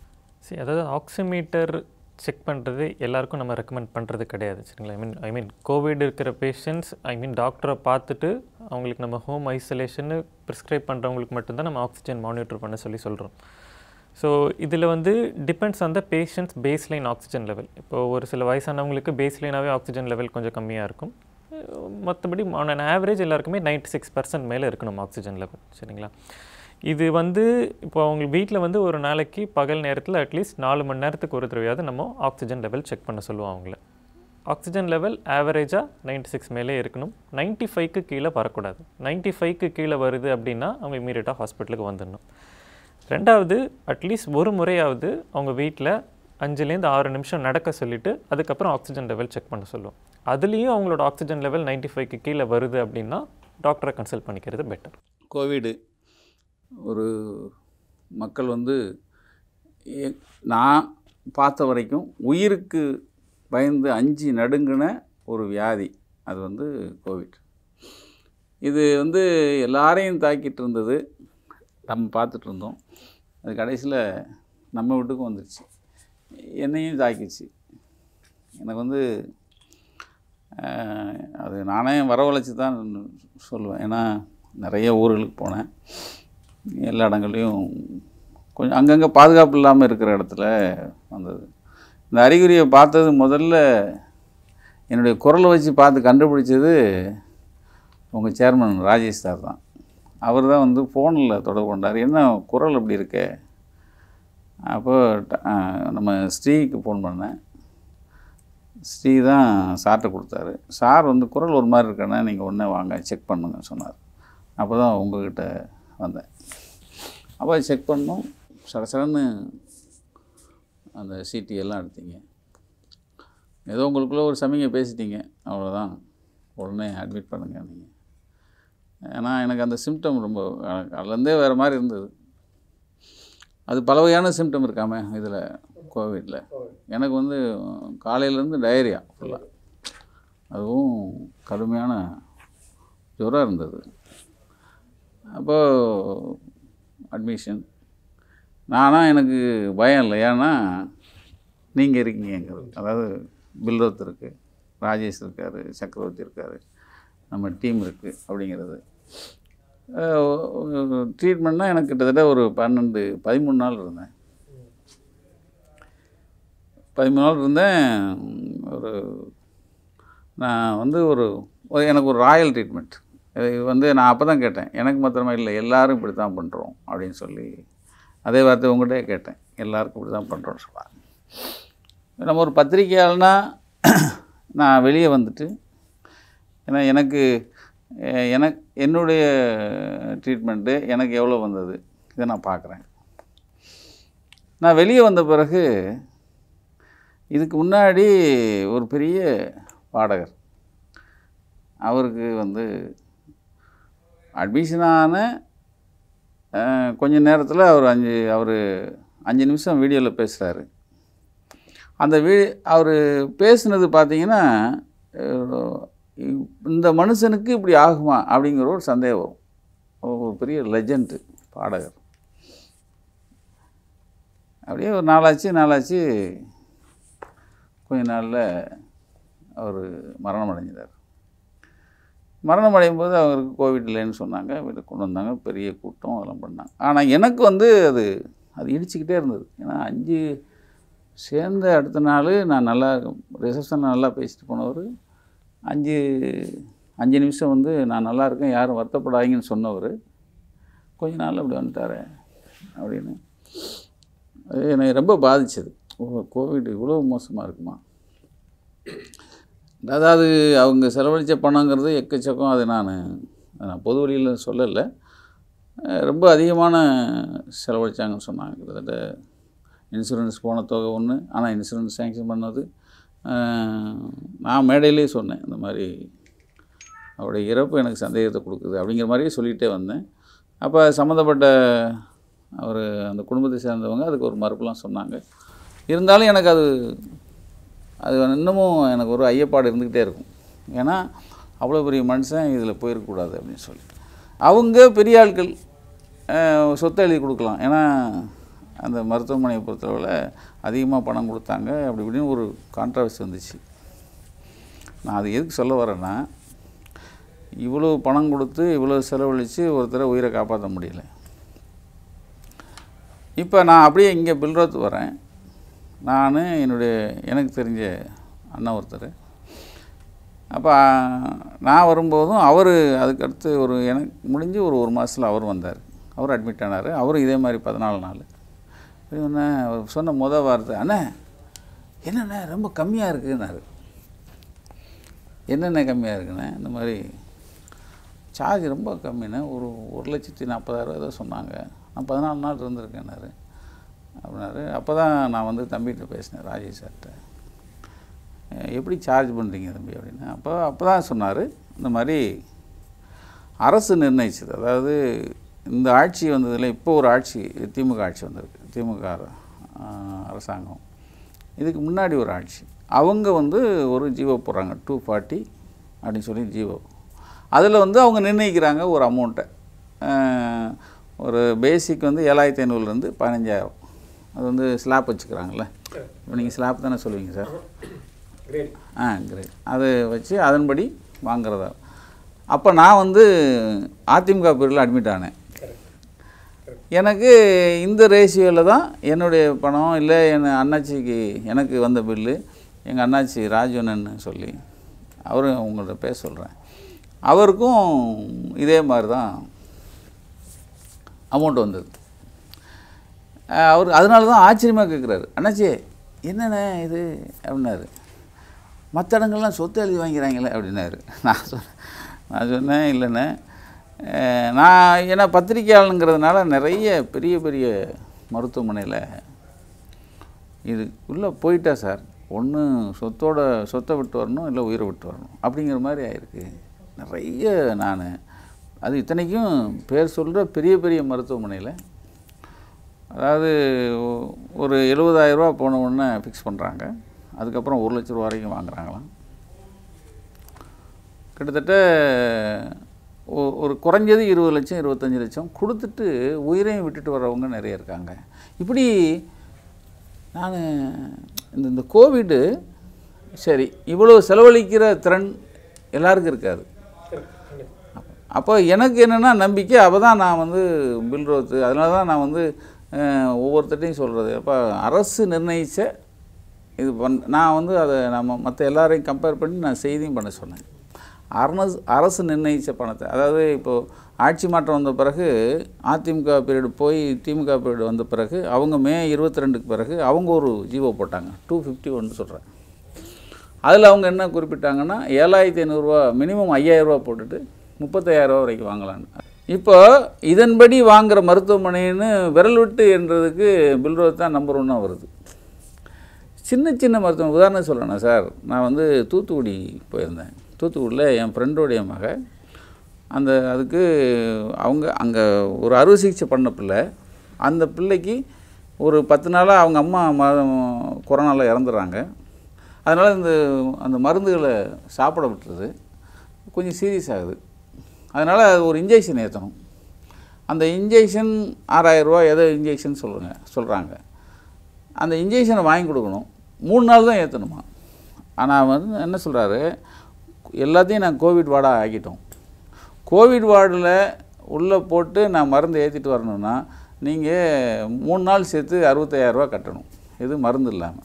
சரி அதாவது ஆக்சிமீட்டர் செக் பண்ணுறது எல்லாருக்கும் நம்ம ரெக்கமெண்ட் பண்ணுறது கிடையாது சரிங்களா ஐ மீன் ஐ மீன் கோவிட் இருக்கிற பேஷண்ட்ஸ் ஐ மீன் டாக்டரை பார்த்துட்டு அவங்களுக்கு நம்ம ஹோம் ஐசோலேஷன்னு ப்ரிஸ்கிரைப் பண்ணுறவங்களுக்கு மட்டும்தான் நம்ம ஆக்சிஜன் மானிட்டர் பண்ண சொல்லி சொல்கிறோம் ஸோ இதில் வந்து depends on the patients baseline oxygen level இப்போ ஒரு சில வயசானவங்களுக்கு பேஸ்லைனாகவே ஆக்சிஜன் லெவல் கொஞ்சம் கம்மியாக இருக்கும் மற்றபடி ஆன் அன் ஆவரேஜ் எல்லாருக்குமே 96% சிக்ஸ் பர்சன்ட் மேலே இருக்கணும் ஆக்சிஜன் லெவல் சரிங்களா இது வந்து இப்போ அவங்க வீட்டில் வந்து ஒரு நாளைக்கு பகல் நேரத்தில் அட்லீஸ்ட் நாலு மணி நேரத்துக்கு ஒரு தடவையாவது நம்ம ஆக்சிஜன் லெவல் செக் பண்ண சொல்லுவோம் அவங்கள ஆக்சிஜன் லெவல் ஆவரேஜாக 96 சிக்ஸ் மேலே இருக்கணும் 95 ஃபைவ்க்கு கீழே வரக்கூடாது 95 ஃபைவ்க்கு கீழே வருது அப்படின்னா அவங்க இமீடியட்டாக ஹாஸ்பிட்டலுக்கு வந்துடணும் ரெண்டாவது அட்லீஸ்ட் ஒரு முறையாவது அவங்க வீட்டில் அஞ்சுலேருந்து ஆறு நிமிஷம் நடக்க சொல்லிவிட்டு அதுக்கப்புறம் ஆக்சிஜன் லெவல் செக் பண்ண சொல்லுவோம் அதுலேயும் அவங்களோட ஆக்சிஜன் லெவல் 95 ஃபைவ்க்கு கீழே வருது அப்படின்னா டாக்டரை கன்சல்ட் பண்ணிக்கிறது பெட்டர் கோவிடு ஒரு மக்கள் வந்து எ- நான் பார்த்த வரைக்கும் உயிருக்கு பயந்து அஞ்சு நடுங்கின ஒரு வியாதி அது வந்து கோவிட் இது வந்து எல்லாரையும் தாக்கிட்டு இருந்தது நம்ம பார்த்துட்டு இருந்தோம் அது கடைசியில் நம்ம வீட்டுக்கும் வந்துடுச்சு என்னையும் தாக்கிச்சு எனக்கு வந்து அஹ், அது நானே வரவழைச்சி தான் சொல்லுவேன் ஏன்னா நிறைய ஊர்களுக்கு போனேன் எல்லா இடங்கள்லையும் கொஞ்சம் அங்கங்கே பாதுகாப்பு இல்லாமல் இருக்கிற இடத்துல வந்தது இந்த அறிகுறியை பார்த்தது முதல்ல என்னுடைய குரலை வச்சு பார்த்து கண்டுபிடிச்சது உங்கள் சேர்மன் ராஜேஷ் சார் தான் அவர் தான் வந்து ஃபோனில் தொடர்பு கொண்டார் என்ன குரல் அப்படி இருக்கே அப்போ ட- அஹ் நம்ம ஸ்ரீக்கு ஃபோன் பண்ணேன் ஸ்ரீ தான் சார்கிட்ட கொடுத்தாரு சார் வந்து குரல் ஒரு மாதிரி இருக்கேன்னா நீங்கள் உடனே வாங்க செக் பண்ணுங்க சொன்னார் அப்போ தான் உங்ககிட்ட வந்தேன் அப்போ செக் பண்ணோம் சட சடன்னு அந்த சிடி எல்லாம் எடுத்தீங்க ஏதோ உங்களுக்குள்ளே ஒரு சமிகை பேசிட்டீங்க அவ்வளோதான் உடனே அட்மிட் பண்ணுங்க நீங்கள் ஏன்னா எனக்கு அந்த சிம்டம் ரொம்ப எனக்கு அதுலேருந்தே வேறு மாதிரி இருந்தது அது பல வகையான சிம்டம் இருக்காமே இதில் கோவிடில் எனக்கு வந்து காலையிலேருந்து டயரியா ஃபுல்லாக அதுவும் கடுமையான ஜுரம் இருந்தது அப்போது அட்மிஷன் நானா எனக்கு பயம் இல்லை ஏன்னா நீங்கள் இருக்கீங்கிறது அதாவது பில்ரோத் இருக்குது ராஜேஷ் இருக்கார் சக்கரவர்த்தி இருக்கார் நம்ம டீம் இருக்குது அப்படிங்கிறது ட்ரீட்மெண்ட்னா எனக்கு கிட்டத்தட்ட ஒரு பன்னெண்டு பதிமூணு நாள் இருந்தேன் பதிமூணு நாள் இருந்தேன் ஒரு நான் வந்து ஒரு ஒரு- எனக்கு ஒரு ராயல் ட்ரீட்மெண்ட் இது வந்து நான் அப்போ தான் கேட்டேன் எனக்கு மாத்திரமா இல்லை எல்லாரும் இப்படி தான் பண்ணுறோம் அப்படின்னு சொல்லி அதே வார்த்தை உங்கள்கிட்டயே கேட்டேன் எல்லாருக்கும் இப்படி தான் பண்ணுறோன்னு சொன்னாங்க நம்ம ஒரு பத்திரிக்கையாளனா நான் வெளியே வந்துட்டு ஏன்னா எனக்கு அஹ், எனக்கு என்னுடைய ட்ரீட்மெண்ட்டு எனக்கு எவ்வளோ வந்தது இதை நான் பார்க்குறேன் நான் வெளியே வந்த பிறகு இதுக்கு முன்னாடி ஒரு பெரிய பாடகர் அவருக்கு வந்து அட்மிஷனான அஹ், கொஞ்ச நேரத்தில் அவர் அஞ்சு அவர் அஞ்சு நிமிஷம் வீடியோவில் பேசுகிறாரு அந்த வீ அவர் பேசுனது பார்த்தீங்கன்னா அஹ், இந்த மனுஷனுக்கு இப்படி ஆகுமா அப்படிங்கிற ஒரு சந்தேகம் வரும் அவர் ஒரு பெரிய லெஜண்ட் பாடகர் அப்படியே ஒரு நாளாச்சு நாளாச்சு கொஞ்ச நாளில் அவர் மரணம் அடைஞ்சிட்டார் மரணம் அடையும் போது அவருக்கு கோவிட் இல்லைன்னு சொன்னாங்க வீட்டுக்கு கொண்டு வந்தாங்க பெரிய கூட்டம் அதெல்லாம் பண்ணாங்க ஆனால் எனக்கு வந்து அது அது இடிச்சுக்கிட்டே இருந்தது ஏன்னா அஞ்சு சேர்ந்த அடுத்த நாள் நான் நல்லா ரிசப்ஷனில் நல்லா பேசிட்டு போனவர் அஞ்சு அஞ்சு நிமிஷம் வந்து நான் நல்லா இருக்கேன் யாரும் வருத்தப்படாதீங்கன்னு சொன்னவர் கொஞ்ச நாள் அப்படி வந்துட்டாரே அப்படின்னு அது என்னை ரொம்ப பாதிச்சது ஓ கோவிட் இவ்வளோ மோசமாக இருக்குமா அதாவது அவங்க செலவழித்த பணங்கிறது எக்கச்சக்கம் அது நான் நான் பொது வழியில் சொல்லலை அஹ் ரொம்ப அதிகமான செலவழிச்சாங்கன்னு சொன்னாங்க கிட்டத்தட்ட இன்சூரன்ஸ் போன தொகை ஒன்று ஆனால் இன்சூரன்ஸ் சேங்ஷன் பண்ணது அஹ் நான் மேடையிலே சொன்னேன் இந்த மாதிரி அவருடைய இறப்பு எனக்கு சந்தேகத்தை கொடுக்குது அப்படிங்கிற மாதிரியே சொல்லிகிட்டே வந்தேன் அப்போ சம்மந்தப்பட்ட அவர் அந்த குடும்பத்தை சேர்ந்தவங்க அதுக்கு ஒரு மறுப்புலாம் சொன்னாங்க இருந்தாலும் எனக்கு அது அது இன்னமும் எனக்கு ஒரு ஐயப்பாடு இருந்துக்கிட்டே இருக்கும் ஏன்னா அவ்வளோ பெரிய மனுஷன் இதில் போயிருக்கக்கூடாது அப்படின்னு சொல்லி அவங்க பெரிய ஆட்கள் அஹ், சொத்தை எழுதி கொடுக்கலாம் ஏன்னா அந்த மருத்துவமனையை பொறுத்தளவில் அதிகமாக பணம் கொடுத்தாங்க அப்படி இப்படின்னு ஒரு கான்ட்ரவர்சி வந்துச்சு நான் அது எதுக்கு சொல்ல வரேன்னா இவ்வளோ பணம் கொடுத்து இவ்வளோ செலவழித்து ஒருத்தரை உயிரை காப்பாற்ற முடியல இப்போ நான் அப்படியே இங்கே பில்ரோத் வரேன் நான் என்னுடைய எனக்கு தெரிஞ்ச அண்ணன் ஒருத்தர் அப்போ நான் வரும்போதும் அவர் அதுக்கடுத்து ஒரு எனக்கு முடிஞ்சு ஒரு ஒரு மாதத்தில் அவர் வந்தார் அவர் அட்மிட் ஆனார் அவரும் இதே மாதிரி பதினாலு நாள் என்ன அவர் சொன்ன முத வார்த்தை அண்ணே என்னண்ணே ரொம்ப கம்மியாக இருக்குன்னாரு என்னென்ன கம்மியாக இருக்குண்ணே இந்த மாதிரி சார்ஜ் ரொம்ப கம்மிண்ணே ஒரு ஒரு லட்சத்தி நாற்பதாயிரம் ஏதோ சொன்னாங்க நான் பதினாலு நாள் இருந்திருக்கேன்னாரு அப்படின்னாரு அப்போ தான் நான் வந்து தம்பிகிட்ட பேசினேன் ராஜேஷ் சார்கிட்ட "அஹ் எப்படி சார்ஜ் பண்ணுறீங்க தம்பி அப்படின்னு அப்போ அப்போ தான் சொன்னார் இந்த மாதிரி அரசு நிர்ணயிச்சது அதாவது இந்த ஆட்சி வந்ததில் இப்போ ஒரு ஆட்சி திமுக ஆட்சி வந்திருக்கு திமுக அர- ஆஹ் அரசாங்கம் இதுக்கு முன்னாடி ஒரு ஆட்சி அவங்க வந்து ஒரு ஜீவோ போடுறாங்க டூ ஃபார்ட்டி அப்படின்னு சொல்லி ஜீவோ அதில் வந்து அவங்க நிர்ணயிக்கிறாங்க ஒரு அமௌண்ட்டை ஒரு பேசிக் வந்து ஏழாயிரத்தி ஐநூறுலேருந்து பதினஞ்சாயிரம் அது வந்து ஸ்லாப் வச்சுக்கிறாங்கல்ல இப்போ நீங்கள் ஸ்லாப் தானே சொல்லுவீங்க சார் ஆ கிரேட் அது வச்சு அதன்படி வாங்குறதா அப்போ நான் வந்து அதிமுக பேரில் அட்மிட் ஆனேன் எனக்கு இந்த ரேஷியோவில் தான் என்னுடைய பணம் இல்லை என் அண்ணாச்சிக்கு எனக்கு வந்த பில்லு எங்கள் அண்ணாச்சி ராஜவனன் சொல்லி அவரும் உங்கள்கிட்ட பேச சொல்கிறேன் அவருக்கும் இதே மாதிரி தான் அமௌண்ட் வந்தது அஹ் அவர் அதனால தான் ஆச்சரியமாக கேட்குறாரு அண்ணாச்சி என்னண்ணே இது அப்படின்னாரு மற்ற இடங்கள்லாம் சொத்து எழுதி வாங்கிறாங்களே அப்படின்னாரு நான் சொன்னேன் நான் சொன்னேன் இல்லைண்ணே அஹ் நான் ஏன்னா பத்திரிக்கையாளனுங்கிறதுனால நிறைய பெரிய பெரிய மருத்துவமனையில் இது உள்ளே போயிட்டா சார் ஒன்று சொத்தோட சொத்தை விட்டு வரணும் இல்லை உயிரை விட்டு வரணும் அப்படிங்கிற மாதிரி ஆயிருக்கு நிறைய நான் அது இத்தனைக்கும் பேர் சொல்கிற பெரிய பெரிய மருத்துவமனையில் அதாவது ஒ- ஒரு 70000 ரூபா போன உடனே ஃபிக்ஸ் பண்ணுறாங்க அதுக்கப்புறம் ஒரு லட்ச ரூபா வரைக்கும் வாங்குறாங்களாம் கிட்டத்தட்ட ஒ- ஒரு குறைஞ்சது இருபது லட்சம் இருபத்தஞ்சி லட்சம் கொடுத்துட்டு உயிரையும் விட்டுட்டு வர்றவங்க நிறைய இருக்காங்க இப்படி நான் இந்த இந்த கோவிடு சரி இவ்வளோ செலவழிக்கிற திறன் எல்லாருக்கும் இருக்காது அப்போ எனக்கு என்னென்னா நம்பிக்கை அப்போ தான் நான் வந்து பில் ரோத்து அதனால தான் நான் வந்து அஹ், ஒவ்வொருத்தட்டையும் சொல்கிறது அப்போ அரசு நிர்ணயித்த இது பண் நான் வந்து அதை நம்ம மற்ற எல்லாரையும் கம்பேர் பண்ணி நான் செய்தியும் பண்ண சொன்னேன் அரசு அரசு நிர்ணயித்த பணத்தை அதாவது இப்போது ஆட்சி மாற்றம் வந்த பிறகு அதிமுக பீரியடு போய் திமுக பீரியடு வந்த பிறகு அவங்க மே இருபத்தி ரெண்டுக்கு பிறகு அவங்க ஒரு ஜீவோ போட்டாங்க டூ ஃபிஃப்டி ஒன்று சொல்கிறேன் அதில் அவங்க என்ன குறிப்பிட்டாங்கன்னா ஏழாயிரத்தி ஐநூறுரூவா மினிமம் ஐயாயிரரூவா போட்டுட்டு முப்பத்தாயிரரூவா வரைக்கும் வாங்கலான்னு இப்போ இதன்படி வாங்குகிற மருத்துவமனைன்னு விரல் விட்டு என்றதுக்கு பில்ரோத் தான் நம்பர் ஒன்னாக வருது சின்ன சின்ன மருத்துவம் உதாரணம் சொல்லணும் சார் நான் வந்து தூத்துக்குடி போயிருந்தேன் தூத்துக்குடியில் என் ஃப்ரெண்டோடைய மக அந்த அதுக்கு அவங்க அங்கே ஒரு அறுவை சிகிச்சை பண்ண பிள்ளை அந்த பிள்ளைக்கு ஒரு பத்து நாளாக அவங்க அம்மா ம கொரோனாவில் இறந்துடுறாங்க அதனால் இந்த அந்த மருந்துகளை சாப்பிட விட்டுருது கொஞ்சம் சீரியஸ் ஆகுது அதனால் அது ஒரு இன்ஜெக்ஷன் ஏற்றணும் அந்த இன்ஜெக்ஷன் ஆறாயிரரூவா ஏதோ இன்ஜெக்ஷன் சொல்லுங்க சொல்கிறாங்க அந்த இன்ஜெக்ஷனை வாங்கி கொடுக்கணும் மூணு நாள் தான் ஏற்றணுமா ஆனால் வந்து என்ன சொல்கிறாரு எல்லாத்தையும் நான் கோவிட் வார்டாக ஆக்கிட்டோம் கோவிட் வார்டில் உள்ளே போட்டு நான் மருந்து ஏற்றிட்டு வரணும்னா நீங்கள் மூணு நாள் சேர்த்து அறுபத்தாயிரரூவா கட்டணும் இது மருந்து இல்லாமல்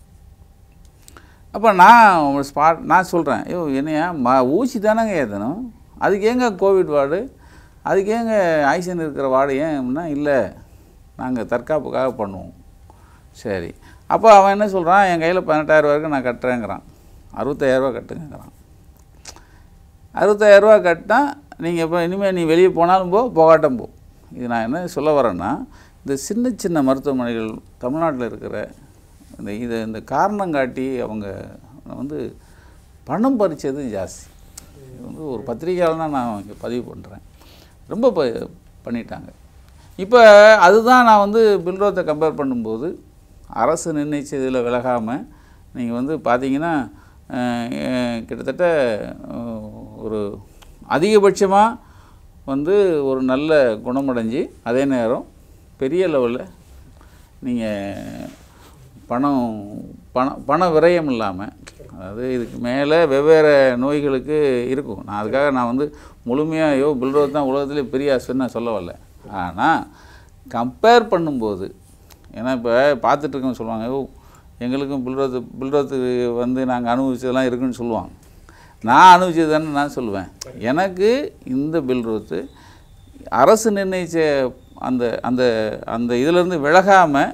அப்போ நான் ஸ்பாட் நான் சொல்கிறேன் ஐயோ என்னையா ம ஊசி தானேங்க ஏற்றணும் அதுக்கு ஏங்க கோவிட் வார்டு அதுக்கு ஏங்க ஆக்சிஜன் இருக்கிற வார்டு ஏன்னா இல்லை நாங்கள் தற்காப்புக்காக பண்ணுவோம் சரி அப்போ அவன் என்ன சொல்கிறான் என் கையில் பதினெட்டாயிரம் வரைக்கும் நான் கட்டுறேங்கிறான் அறுபத்தாயிரரூவா கட்டுங்கிறான் அறுபத்தாயிரரூவா கட்டினா நீங்கள் இப்போ இனிமேல் நீ வெளியே போனாலும் போ போகாட்டும் போ இது நான் என்ன சொல்ல வரேன்னா இந்த சின்ன சின்ன மருத்துவமனைகள் தமிழ்நாட்டில் இருக்கிற இந்த இதை இந்த காரணம் காட்டி அவங்க வந்து பணம் பறிச்சது ஜாஸ்தி இது வந்து ஒரு பத்திரிகையாளனா நான் இங்கே பதிவு பண்ணுறேன் ரொம்ப ப பண்ணிட்டாங்க இப்போ அதுதான் நான் வந்து பில்ரோத்தை கம்பேர் பண்ணும்போது அரசு நிர்ணயிச்சதில் விலகாமல் நீங்கள் வந்து பார்த்தீங்கன்னா அஹ், அஹ், கிட்டத்தட்ட அஹ், ஒரு அதிகபட்சமாக வந்து ஒரு நல்ல குணமடைஞ்சு அதே நேரம் பெரிய லெவலில் நீங்கள் பணம் பணம் பண விரயம் இல்லாமல் அதாவது இதுக்கு மேலே வெவ்வேறு நோய்களுக்கு இருக்கும் நான் அதுக்காக நான் வந்து முழுமையாக ஐயோ பில்ரோத் தான் உலகத்திலே பெரிய ஆஸ்பத்திரி நான் சொல்ல வரல ஆனால் கம்பேர் பண்ணும்போது ஏன்னா இப்போ பார்த்துட்டு இருக்கவங்க சொல்லுவாங்க ஓ எங்களுக்கும் பில்ரோத்து பில்ரோத்து வந்து நாங்கள் அனுபவிச்சதெல்லாம் இருக்குன்னு சொல்லுவாங்க நான் அனுபவிச்சது தானே நான் சொல்லுவேன் எனக்கு இந்த பில்ரோத்து அரசு நிர்ணயித்த அந்த அந்த அந்த இதிலேருந்து விலகாமல்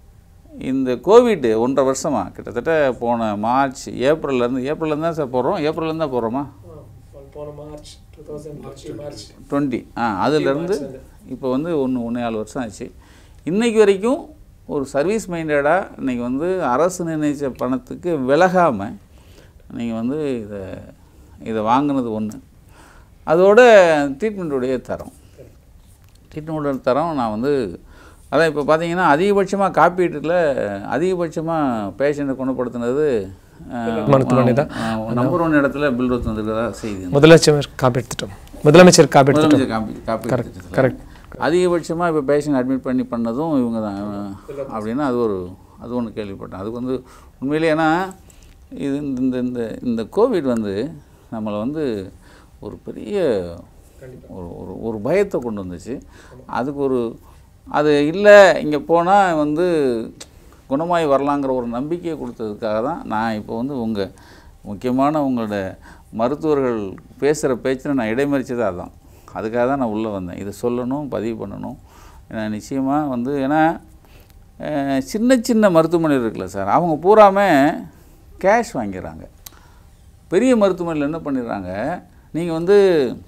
இந்த கோவிட் ஒன்றரை வருஷமாக கிட்டத்தட்ட போன மார்ச் ஏப்ரல்லேருந்து ஏப்ரல்லேருந்து தான் சார் போடுறோம் ஏப்ரல்லேருந்து தான் போடுறோமா போன March two thousand March twenty ஆ அதுலேருந்து இப்போ வந்து ஒன்று ஒன்று நாலு வருஷம் ஆச்சு இன்னைக்கு வரைக்கும் ஒரு சர்வீஸ் மைண்டடாக இன்றைக்கி வந்து அரசு நிர்ணயித்த பணத்துக்கு விலகாமல் நீங்கள் வந்து இதை இதை வாங்கினது ஒன்று அதோட ட்ரீட்மெண்ட்டுடைய தரம் ட்ரீட்மெண்ட்டோட தரம் நான் வந்து அதான் இப்போ பார்த்தீங்கன்னா அதிகபட்சமாக காப்பீட்டில் அதிகபட்சமாக பேஷண்ட்டை குணப்படுத்தினது மருத்துவமனை தான். நம்பர் ஒன் இடத்துல பில் வந்துருக்கிறதா செய்தி முதலமைச்சர் காப்பீட்டு திட்டம் முதலமைச்சர் காப்பீட்டு திட்டம் முதலமைச்சர் காப்பீடு காப்பீடு திட்டத்தில் கரெக்ட் அதிகபட்சமாக இப்போ பேஷண்ட் அட்மிட் பண்ணி பண்ணதும் இவங்க தான் அப்படின்னா அது ஒரு அது ஒன்று கேள்விப்பட்டேன் அதுக்கு வந்து உண்மையிலே ஏன்னா இது இந்த இந்த இந்த இந்த கோவிட் வந்து நம்மளை வந்து ஒரு பெரிய ஒரு ஒரு ஒரு பயத்தை கொண்டு வந்துச்சு அதுக்கு ஒரு அது இல்லை இங்கே போனால் வந்து குணமாகி வரலாங்கிற ஒரு நம்பிக்கையை கொடுத்ததுக்காக தான் நான் இப்போ வந்து உங்கள் முக்கியமான உங்களோட மருத்துவர்கள் பேசுகிற பேச்சில் நான் இடைமறிச்சது அதான் அதுக்காக தான் நான் உள்ளே வந்தேன் இதை சொல்லணும் பதிவு பண்ணணும் ஏன்னா நிச்சயமாக வந்து ஏன்னா அஹ், சின்ன சின்ன மருத்துவமனை இருக்குல்ல சார் அவங்க பூராமே கேஷ் வாங்கிடுறாங்க பெரிய மருத்துவமனையில் என்ன பண்ணிடுறாங்க நீங்கள் வந்து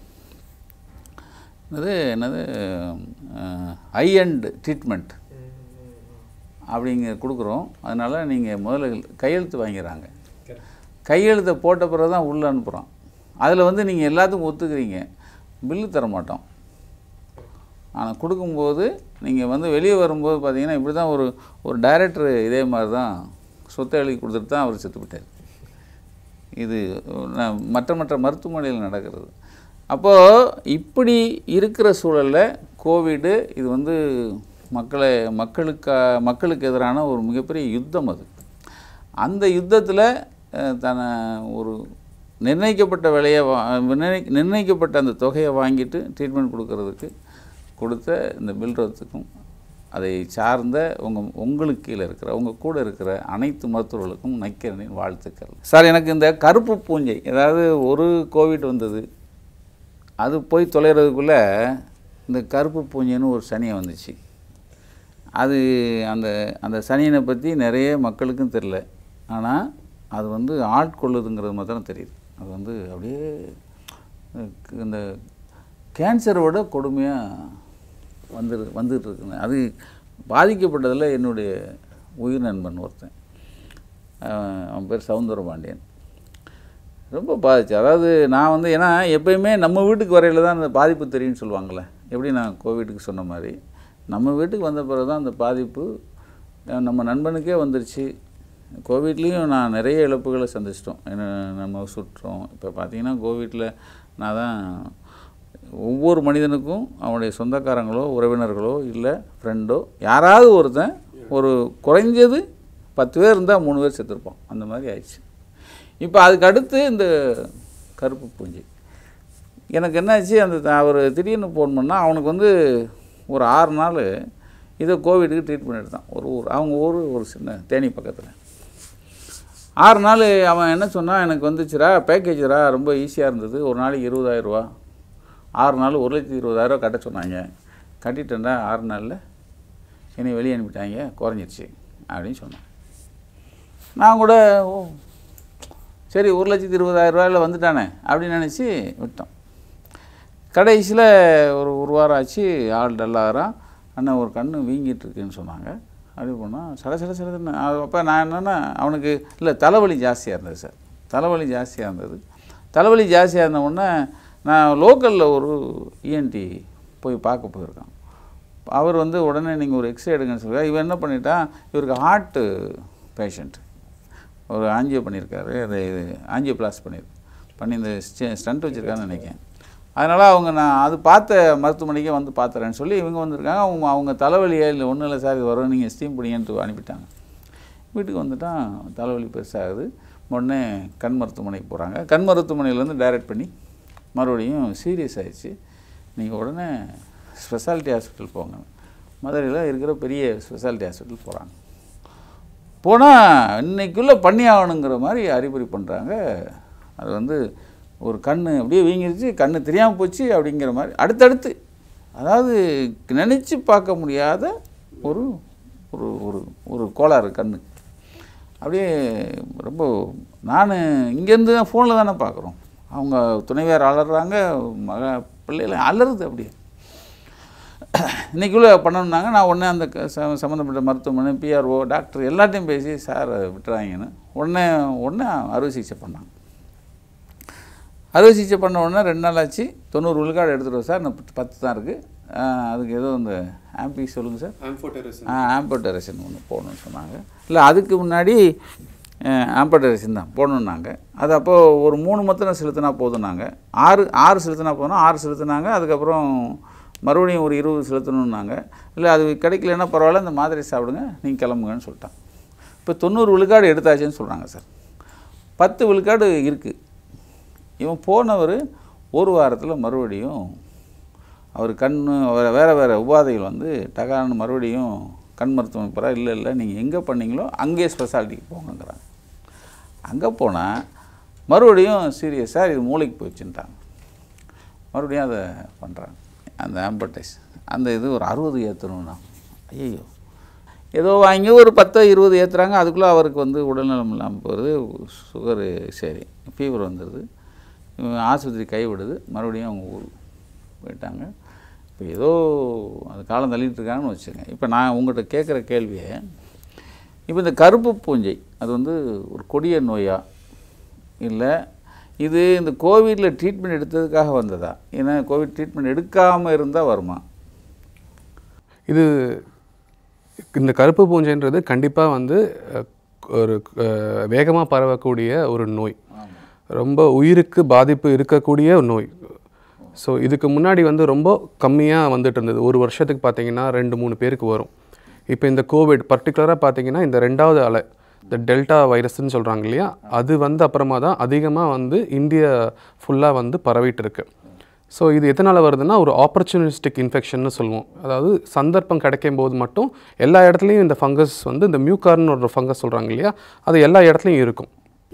என்னது என்னது ஹை அண்ட் ட்ரீட்மெண்ட் அப்படிங்க கொடுக்குறோம் அதனால் நீங்கள் முதல்ல கையெழுத்து வாங்கிடுறாங்க கையெழுத்தை போட்ட பிறகு தான் உள்ளே அனுப்புகிறோம் அதில் வந்து நீங்கள் எல்லாத்துக்கும் ஒத்துக்கிறீங்க பில்லு தர மாட்டோம் ஆனால் கொடுக்கும்போது நீங்கள் வந்து வெளியே வரும்போது பார்த்தீங்கன்னா இப்படி தான் ஒரு ஒரு டைரக்டர் இதே மாதிரி தான் சொத்தை எழுதி கொடுத்துட்டு தான் அவர் செத்து விட்டார் இது ந- மற்ற மற்ற மருத்துவமனையில் நடக்கிறது அப்போது இப்படி இருக்கிற சூழலில் கோவிடு இது வந்து மக்களை மக்களுக்கா மக்களுக்கு எதிரான ஒரு மிகப்பெரிய யுத்தம் அது அந்த யுத்தத்தில் தன ஒரு நிர்ணயிக்கப்பட்ட விலையை வா நிர்ணயி நிர்ணயிக்கப்பட்ட அந்த தொகையை வாங்கிட்டு ட்ரீட்மெண்ட் கொடுக்கறதுக்கு கொடுத்த இந்த பில் ரத்துக்கும் அதை சார்ந்த உங்கள் உங்களுக்கு கீழே இருக்கிற உங்கள் கூட இருக்கிற அனைத்து மருத்துவர்களுக்கும் நக்கரனின் வாழ்த்துக்கள் சார் எனக்கு இந்த கருப்பு பூஞ்சை அதாவது ஒரு கோவிட் வந்தது அது போய் தொலைகிறதுக்குள்ளே இந்த கருப்பு பூஞ்சைன்னு ஒரு சனியை வந்துச்சு அது அந்த அந்த சனியனை பற்றி நிறைய மக்களுக்கும் தெரில ஆனால் அது வந்து ஆட்கொள்ளுதுங்கிறது மாத்திரம் தெரியுது அது வந்து அப்படியே அஹ், இந்த கேன்சரை விட கொடுமையாக வந்து வந்துட்டு இருக்குங்க அது பாதிக்கப்பட்டதில் என்னுடைய உயிர் நண்பன் ஒருத்தன் அஹ், அவன் பேர் சவுந்தரபாண்டியன் ரொம்ப பாதிச்சு அதாவது நான் வந்து ஏன்னா எப்பயுமே நம்ம வீட்டுக்கு வரையில் தான் அந்த பாதிப்பு தெரியும்னு சொல்லுவாங்கள்ல எப்படி நான் கோவிட்டுக்கு சொன்ன மாதிரி நம்ம வீட்டுக்கு வந்த பிறகு தான் அந்த பாதிப்பு அஹ், நம்ம நண்பனுக்கே வந்துருச்சு கோவிட்லேயும் நான் நிறைய இழப்புகளை சந்திச்சிட்டோம் ஏன்னா நம்ம சுற்றோம் இப்போ பார்த்தீங்கன்னா கோவிட்டில் நான் தான் ஒவ்வொரு மனிதனுக்கும் அவனுடைய சொந்தக்காரங்களோ உறவினர்களோ இல்லை ஃப்ரெண்டோ யாராவது ஒருத்தன் ஒரு குறைஞ்சது பத்து பேர் இருந்தால் மூணு பேர் செத்துருப்பான் அந்த மாதிரி ஆயிடுச்சு இப்போ அதுக்கு அடுத்து இந்த கருப்பு பூஞ்சை எனக்கு என்னாச்சு அந்த த- அவர் திடீர்னு ஃபோன் பண்ணால் அவனுக்கு வந்து ஒரு ஆறு நாள் இதை கோவிடுக்கு ட்ரீட்மெண்ட் எடுத்தான் ஒரு ஊர் அவங்க ஊர் ஒரு சின்ன தேனி பக்கத்தில் ஆறு நாள் அவன் என்ன சொன்னான் எனக்கு வந்துச்சுடா பேக்கேஜ்ரா ரொம்ப ஈஸியாக இருந்தது ஒரு நாளைக்கு இருபதாயிரரூவா ஆறு நாள் ஒரு லட்சத்தி இருபதாயிரரூவா கட்ட சொன்னாங்க கட்டிட்டேன்டா ஆறு நாளில் என்னை வெளியே அனுப்பிட்டாங்க குறைஞ்சிருச்சு அப்படின்னு சொன்னான் நான் கூட ஓ சரி ஒரு லட்சத்தி இருபதாயிரம் ரூபாயில் வந்துட்டானே அப்படின்னு நினச்சி விட்டோம் கடைசியில் ஒரு ஒரு வாரம் ஆச்சு ஆள் டல்லாகிறான் அண்ணன் ஒரு கண்ணு வீங்கிட்டு இருக்குன்னு சொன்னாங்க அப்படி போனால் சட சட சடன்னு அப்போ நான் என்னென்னா அவனுக்கு இல்லை தலைவலி ஜாஸ்தியாக இருந்தது சார் தலைவலி ஜாஸ்தியாக இருந்தது தலைவலி ஜாஸ்தியாக இருந்த உடனே நான் லோக்கலில் ஒரு இஎன்டி போய் பார்க்க போயிருக்கான் அவர் வந்து உடனே நீங்கள் ஒரு எக்ஸ்ரே எடுங்கன்னு சொல்லி இவன் என்ன பண்ணிட்டான் இவருக்கு ஹார்ட்டு பேஷண்ட் ஒரு ஆஞ்சியோ பண்ணியிருக்காரு அது இது ஆஞ்சியோ பிளாஸ் பண்ணியிருக்கு பண்ணி இந்த ஸ்டண்ட் வச்சுருக்கான்னு நினைக்கிறேன் அதனால் அவங்க நான் அது பார்த்த மருத்துவமனைக்கே வந்து பார்த்துறேன்னு சொல்லி இவங்க வந்திருக்காங்க அவங்க அவங்க தலைவலியே இல்லை ஒன்றும் இல்லை சார் இது வரும் நீங்கள் ஸ்டீம் பிடிங்கன்ட்டு அனுப்பிட்டாங்க வீட்டுக்கு வந்துட்டான் தலைவலி பெருசாகுது உடனே கண் மருத்துவமனைக்கு போகிறாங்க கண் மருத்துவமனையிலேருந்து டைரக்ட் பண்ணி மறுபடியும் சீரியஸ் ஆயிடுச்சு நீங்கள் உடனே ஸ்பெஷாலிட்டி ஹாஸ்பிட்டல் போங்க மதுரையில் இருக்கிற பெரிய ஸ்பெஷாலிட்டி ஹாஸ்பிட்டல் போகிறாங்க போனால் இன்னைக்குள்ளே பண்ணி ஆகணுங்கிற மாதிரி அறிகுறி பண்ணுறாங்க அது வந்து ஒரு கண் அப்படியே வீங்கிருச்சு கண் தெரியாமல் போச்சு அப்படிங்கிற மாதிரி அடுத்தடுத்து அதாவது நினச்சி பார்க்க முடியாத ஒரு ஒரு ஒரு ஒரு கோளாறு கண் அப்படியே ரொம்ப நான் இங்கேருந்து தான் ஃபோனில் தானே பார்க்குறோம் அவங்க துணைவியார் அலறாங்க மக பிள்ளைகள் அலறுது அப்படியே இன்றைக்குள்ளே பண்ணணுன்னாங்க நான் உடனே அந்த க- ச சம்மந்தப்பட்ட மருத்துவமனை பிஆர்ஓ டாக்டர் எல்லாத்தையும் பேசி சார் விட்டுறாங்கன்னு உடனே உடனே அறுவை சிகிச்சை பண்ணாங்க அறுவை சிகிச்சை பண்ண உடனே ரெண்டு நாள் ஆச்சு தொண்ணூறு விழுக்காடு எடுத்துருவோம் சார் இன்னும் பத்து- பத்து தான் இருக்குது அதுக்கு ஏதோ இந்த ஆம்பி சொல்லுங்கள் சார் ஆ ஆம்பர்டரேஷன் ஒன்று போடணும்னு சொன்னாங்க இல்லை அதுக்கு முன்னாடி ஆம்பர்டரேஷன் தான் போடணுன்னாங்க அது அப்போது ஒரு மூணு மத்திரம் செலுத்தினா போதும்னாங்க ஆறு ஆறு செலுத்தினா போதும் ஆறு செலுத்தினாங்க அதுக்கப்புறம் மறுபடியும் ஒரு இருபது செலுத்தணுன்னாங்க இல்லை அது கிடைக்கலன்னா பரவாயில்ல இந்த மாத்திரை சாப்பிடுங்க நீங்கள் கிளம்புங்கன்னு சொல்லிட்டாங்க இப்போ தொண்ணூறு விழுக்காடு எடுத்தாச்சுன்னு சொல்கிறாங்க சார் பத்து விழுக்காடு இருக்குது இவன் போனவர் ஒரு வாரத்தில் மறுபடியும் அவர் கண் வேறு வேறு வேறு உபாதைகள் வந்து டகான்னு மறுபடியும் கண் மருத்துவம் போகிறா இல்லை இல்லை நீங்கள் எங்கே பண்ணீங்களோ அங்கேயே ஸ்பெஷாலிட்டிக்கு போங்கங்கிறாங்க அங்கே போனால் மறுபடியும் சீரியஸாக இது மூளைக்கு போயிடுச்சுன்ட்டாங்க மறுபடியும் அதை பண்ணுறாங்க அந்த ஆம்பர்டைஸ் அந்த இது ஒரு அறுபது ஏற்றணும்னா ஐயோ ஏதோ வாங்கி ஒரு பத்தோ இருபது ஏற்றுறாங்க அதுக்குள்ளே அவருக்கு வந்து உடல்நலம் இல்லாமல் போகிறது சுகரு சரி ஃபீவர் வந்துடுது இவங்க ஆஸ்பத்திரி கைவிடுது மறுபடியும் அவங்க ஊர் போயிட்டாங்க இப்போ ஏதோ அது காலம் தள்ளிட்டு இருக்காங்கன்னு வச்சுங்க இப்போ நான் உங்கள்கிட்ட கேட்குற கேள்வியை இப்போ இந்த கருப்பு பூஞ்சை அது வந்து ஒரு கொடிய நோயா இல்லை இது இந்த கோவிடில் ட்ரீட்மெண்ட் எடுத்ததுக்காக வந்ததா ஏன்னா கோவிட் ட்ரீட்மெண்ட் எடுக்காமல் இருந்தால் வருமா இது இந்த கருப்பு பூஞ்சைன்றது கண்டிப்பாக வந்து அஹ், ஒரு வேகமாக பரவக்கூடிய ஒரு நோய் ரொம்ப உயிருக்கு பாதிப்பு இருக்கக்கூடிய ஒரு நோய் ஸோ இதுக்கு முன்னாடி வந்து ரொம்ப கம்மியாக வந்துட்டு இருந்தது ஒரு வருஷத்துக்கு பார்த்தீங்கன்னா ரெண்டு மூணு பேருக்கு வரும் இப்போ இந்த கோவிட் பர்டிகுலராக பார்த்தீங்கன்னா இந்த ரெண்டாவது அலை இந்த டெல்டா வைரஸ்ன்னு சொல்கிறாங்க இல்லையா அது வந்து அப்புறமா தான் அதிகமாக வந்து இந்தியா ஃபுல்லாக வந்து பரவிட்டு இருக்கு ஸோ இது எதனால் வருதுன்னா ஒரு ஆப்பர்ச்சுனிஸ்டிக் இன்ஃபெக்ஷன்னு சொல்லுவோம் அதாவது சந்தர்ப்பம் கிடைக்கும் போது மட்டும் எல்லா இடத்துலையும் இந்த ஃபங்கஸ் வந்து இந்த மியூகார்னு ஒரு ஃபங்கஸ் சொல்கிறாங்க இல்லையா அது எல்லா இடத்துலையும் இருக்கும்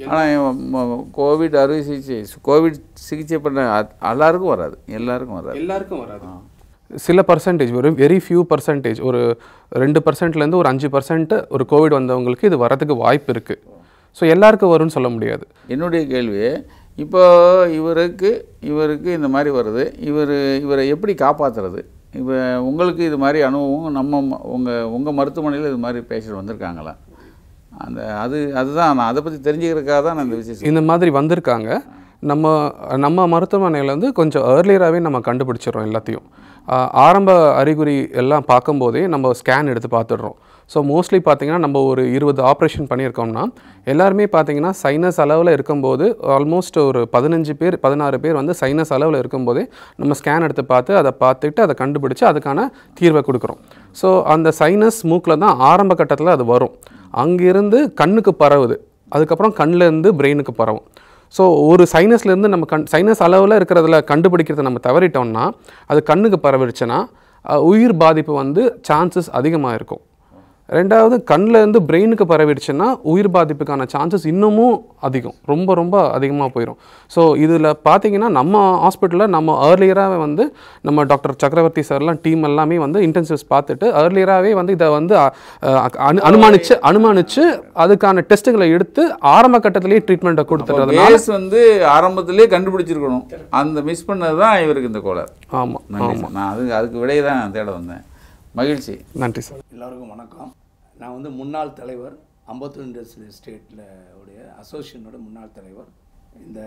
ஆனால் கோவிட் அறுவை சிகிச்சை கோவிட் சிகிச்சை பண்ண அ- எல்லாருக்கும் வராது எல்லாருக்கும் வராது எல்லாருக்கும் வராது சில பர்சன்டேஜ் ஒரு வெரி ஃபியூ பர்சன்டேஜ் ஒரு ரெண்டு பர்சன்ட்லேருந்து ஒரு அஞ்சு பர்சன்ட் ஒரு கோவிட் வந்தவங்களுக்கு இது வரதுக்கு வாய்ப்பு இருக்குது ஸோ எல்லாருக்கும் வரும்னு சொல்ல முடியாது என்னுடைய கேள்வி இப்போ இவருக்கு இவருக்கு இந்த மாதிரி வருது இவர் இவரை எப்படி காப்பாற்றுறது இப்போ உங்களுக்கு இது மாதிரி அனுபவம் நம்ம ம- உங்கள் உங்கள் மருத்துவமனையில் இது மாதிரி பேஷண்ட் வந்திருக்காங்களா அந்த அது அதுதான் நான் அதை பற்றி தெரிஞ்சுக்கிறதுக்காக தான் நான் இந்த விஷயம் இந்த மாதிரி வந்திருக்காங்க நம்ம நம்ம மருத்துவமனையில் வந்து கொஞ்சம் ஏர்லியராகவே நம்ம கண்டுபிடிச்சிடுறோம் எல்லாத்தையும் ஆஹ் ஆரம்ப அறிகுறி எல்லாம் பார்க்கும்போதே நம்ம ஸ்கேன் எடுத்து பார்த்துடுறோம் ஸோ மோஸ்ட்லி பார்த்தீங்கன்னா நம்ம ஒரு இருபது ஆப்ரேஷன் பண்ணியிருக்கோம்னா எல்லாருமே பார்த்தீங்கன்னா சைனஸ் அளவில் இருக்கும்போது ஆல்மோஸ்ட் ஒரு பதினஞ்சு பேர் பதினாறு பேர் வந்து சைனஸ் அளவில் இருக்கும்போதே நம்ம ஸ்கேன் எடுத்து பார்த்து அதை பார்த்துட்டு அதை கண்டுபிடிச்சு அதுக்கான தீர்வை கொடுக்குறோம் ஸோ அந்த சைனஸ் மூக்கில் தான் ஆரம்ப கட்டத்தில் அது வரும் அங்கிருந்து கண்ணுக்கு பரவுது அதுக்கப்புறம் கண்ணுல இருந்து பிரெயினுக்கு பரவும் ஸோ ஒரு சைனஸ்லேருந்து நம்ம கண் சைனஸ் அளவில் இருக்கிறதுல கண்டுபிடிக்கிறத நம்ம தவறிட்டோம்னா அது கண்ணுக்கு பரவிடுச்சுன்னா அஹ், உயிர் பாதிப்பு வந்து சான்சஸ் அதிகமாக இருக்கும் ரெண்டாவது கண்ணில் இருந்து பிரெயினுக்கு பரவிடுச்சுன்னா உயிர் பாதிப்புக்கான சான்சஸ் இன்னமும் அதிகம் ரொம்ப ரொம்ப அதிகமாக போயிடும் ஸோ இதில் பார்த்தீங்கன்னா நம்ம ஹாஸ்பிட்டலில் நம்ம ஏர்லியராகவே வந்து நம்ம டாக்டர் சக்கரவர்த்தி சார்லாம் டீம் எல்லாமே வந்து இன்டென்சிவ்ஸ் பார்த்துட்டு ஏர்லியராகவே வந்து இதை வந்து அஹ், அனு அனுமானிச்சு அனுமானிச்சு அதுக்கான டெஸ்ட்டுகளை எடுத்து ஆரம்ப கட்டத்திலேயே ட்ரீட்மெண்ட்டை கொடுத்துறதுனால கேஸ் வந்து ஆரம்பத்திலே கண்டுபிடிச்சிருக்கணும் அந்த மிஸ் பண்ணது தான் இவருக்கு இந்த கோளாறு ஆமாம் நன்றி சார் நான் அது அதுக்கு விடையை தான் நான் தேட வந்தேன் மகிழ்ச்சி நன்றி சார் எல்லாருக்கும் வணக்கம் நான் வந்து முன்னாள் தலைவர் அம்பத்தூர் இண்டஸ்ட்ரியல் எஸ்டேட்டில் உடைய அசோசியேஷனோட முன்னாள் தலைவர் இந்த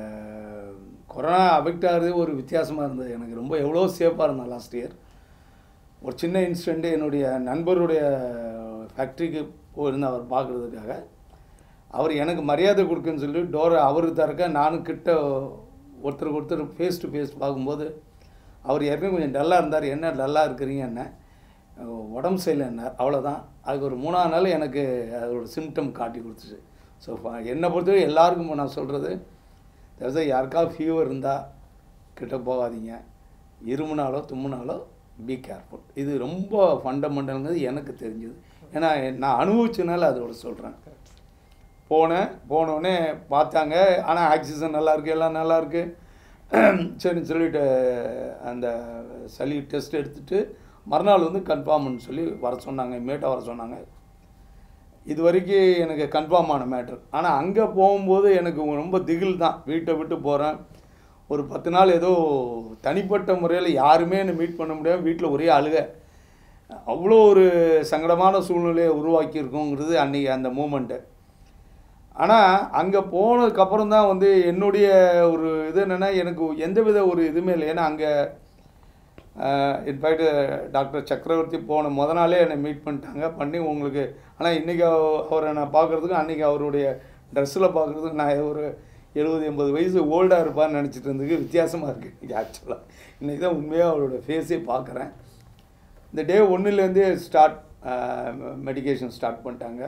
கொரோனா அஃபெக்ட் ஆகிறது ஒரு வித்தியாசமாக இருந்தது எனக்கு ரொம்ப எவ்வளோ சேஃபாக இருந்தேன் லாஸ்ட் இயர் ஒரு சின்ன இன்சிடெண்ட்டு என்னுடைய நண்பருடைய ஃபேக்ட்ரிக்கு போயிருந்தேன் அவர் பார்க்குறதுக்காக அவர் எனக்கு மரியாதை கொடுக்குன்னு சொல்லி டோரை அவரு திறக்க நானும் கிட்ட ஒருத்தருக்கு ஒருத்தர் ஃபேஸ் டு ஃபேஸ் பார்க்கும்போது அவர் ஏற்கனவே கொஞ்சம் டல்லாக இருந்தார் என்ன டல்லாக இருக்கிறீங்க என்ன அஹ் உடம்பு சரியில்லைன்னார் அவ்வளோதான் அதுக்கு ஒரு மூணாவது நாள் எனக்கு அதோட சிம்டம் காட்டி கொடுத்துச்சு ஸோ என்னை பொறுத்தவரை எல்லாருக்கும் நான் சொல்கிறது தயவுசெய்து யாருக்காவது ஃபீவர் இருந்தால் கிட்ட போகாதீங்க இருமுனாலோ தும்முனாலோ பி கேர்ஃபுல் இது ரொம்ப ஃபண்டமெண்டல்ங்கிறது எனக்கு தெரிஞ்சது ஏன்னா நான் அனுபவிச்சனால அதோட சொல்கிறேன் போனேன் போனோடனே பார்த்தாங்க ஆனால் ஆக்சிஜன் நல்லா இருக்கு எல்லாம் நல்லா இருக்கு சரின்னு சொல்லிட்டு அந்த சளி டெஸ்ட் எடுத்துட்டு மறுநாள் வந்து கன்ஃபார்ம்னு சொல்லி வர சொன்னாங்க இமீடியட்டாக வர சொன்னாங்க இது வரைக்கும் எனக்கு கன்ஃபார்ம் ஆன மேட்ரு ஆனால் அங்கே போகும்போது எனக்கு ரொம்ப திகில் தான் வீட்டை விட்டு போகிறேன் ஒரு பத்து நாள் ஏதோ தனிப்பட்ட முறையில் யாருமே என்னை மீட் பண்ண முடியாது வீட்டில் ஒரே அழுக அவ்வளோ ஒரு சங்கடமான சூழ்நிலையை உருவாக்கியிருக்கோங்கிறது அன்றைக்கி அந்த மூமெண்ட்டு ஆனால் அங்கே போனதுக்கப்புறம் தான் வந்து என்னுடைய ஒரு இது என்னென்னா எனக்கு எந்தவித ஒரு இதுவுமே இல்லை ஏன்னா அங்கே இன்ஃபேக்ட் டாக்டர் சக்கரவர்த்தி போன முத நாளே என்னை மீட் பண்ணிட்டாங்க பண்ணி உங்களுக்கு ஆனால் இன்றைக்கி அவரை நான் பார்க்குறதுக்கு அன்றைக்கி அவருடைய ட்ரெஸ்ஸில் பார்க்குறதுக்கு நான் ஒரு எழுபது எண்பது வயசு ஓல்டாக இருப்பான்னு நினச்சிட்டு இருந்ததுக்கு வித்தியாசமாக இருக்குது இன்றைக்கி ஆக்சுவலாக இன்றைக்கி தான் உண்மையாக அவளோட ஃபேஸே பார்க்குறேன் இந்த டே ஒன்றுலேருந்தே ஸ்டார்ட் மெடிகேஷன் ஸ்டார்ட் பண்ணிட்டாங்க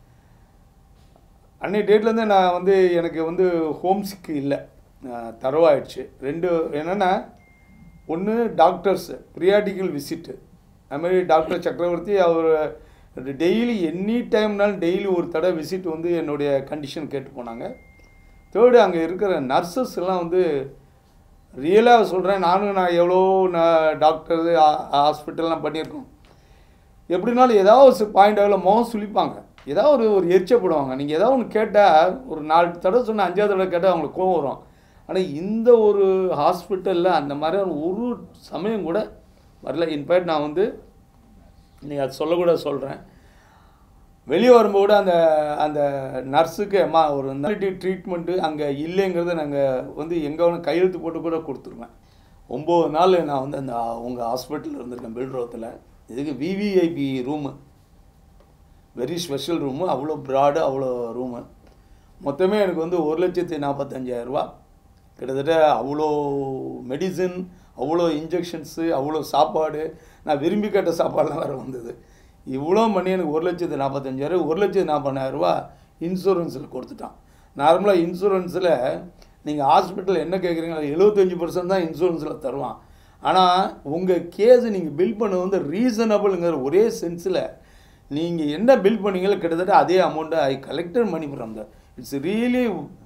அன்னைய டேட்லேருந்து நான் வந்து எனக்கு வந்து ஹோம் சிக்கு இல்லை தரவாயிடுச்சு ரெண்டு என்னென்னா ஒன்று டாக்டர்ஸ் ப்ரியாட்டிக்கல் விசிட்டு அதுமாதிரி டாக்டர் சக்கரவர்த்தி அவர் டெய்லி எனி டைம்னாலும் டெய்லி ஒரு தடவை விசிட் வந்து என்னுடைய கண்டிஷன் கேட்டு போனாங்க தேர்டு அங்கே இருக்கிற நர்சஸ் எல்லாம் வந்து ரியலாக சொல்கிறேன் நானும் நான் எவ்வளோ நான் டாக்டர் ஹாஸ்பிட்டல்லாம் பண்ணியிருக்கோம் எப்படினாலும் ஏதாவது ஒரு பாயிண்ட் ஆகல முகம் சுளிப்பாங்க ஏதாவது ஒரு ஒரு எரிச்சப்படுவாங்க நீங்கள் ஏதாவது ஒன்று கேட்டால் ஒரு நாலு தடவை சொன்ன அஞ்சாவது தடவை கேட்டால் அவங்களுக்கு கோவம் வரும் ஆனால் இந்த ஒரு ஹாஸ்பிட்டலில் அந்த மாதிரி ஒரு சமயம் கூட வரல இன்ஃபேக்ட் நான் வந்து நீங்கள் அது சொல்லக்கூட சொல்கிறேன் வெளியே வரும்போது கூட அந்த அந்த நர்ஸுக்கு அம்மா ஒரு நலிட்டி ட்ரீட்மெண்ட்டு அங்கே இல்லைங்கிறத நாங்கள் வந்து எங்கே வேணும் கையெழுத்து போட்டு கூட கொடுத்துருவேன் ஒம்பது நாள் நான் வந்து அந்த உங்கள் ஹாஸ்பிட்டலில் இருந்திருக்கேன் பில்ரோத்தில் இதுக்கு VVIP room very special room அவ்வளோ ப்ராடு அவ்வளோ ரூமு மொத்தமே எனக்கு வந்து ஒரு லட்சத்தி நாற்பத்தஞ்சாயிரரூபா கிட்டத்தட்ட அவ்வளோ மெடிசின் அவ்வளோ இன்ஜெக்ஷன்ஸு அவ்வளோ சாப்பாடு நான் விரும்பி கேட்ட சாப்பாடுலாம் வேறு வந்தது இவ்வளோ பண்ணி எனக்கு ஒரு லட்சத்து நாற்பத்தஞ்சாயிரம் ஒரு லட்சத்து நாற்பதாயிரரூபா இன்சூரன்ஸில் கொடுத்துட்டான் நார்மலாக இன்சூரன்ஸில் நீங்கள் ஹாஸ்பிட்டல் என்ன கேட்குறீங்களோ அது எழுபத்தஞ்சி பர்சன்ட் தான் இன்சூரன்ஸில் தருவான் ஆனால் உங்கள் கேஸ் நீங்கள் பில் பண்ணது வந்து ரீசனபிளுங்கிற ஒரே சென்ஸில் நீங்கள் என்ன பில் பண்ணீங்களோ கிட்டத்தட்ட அதே அமௌண்ட்டை I collected money from the it's really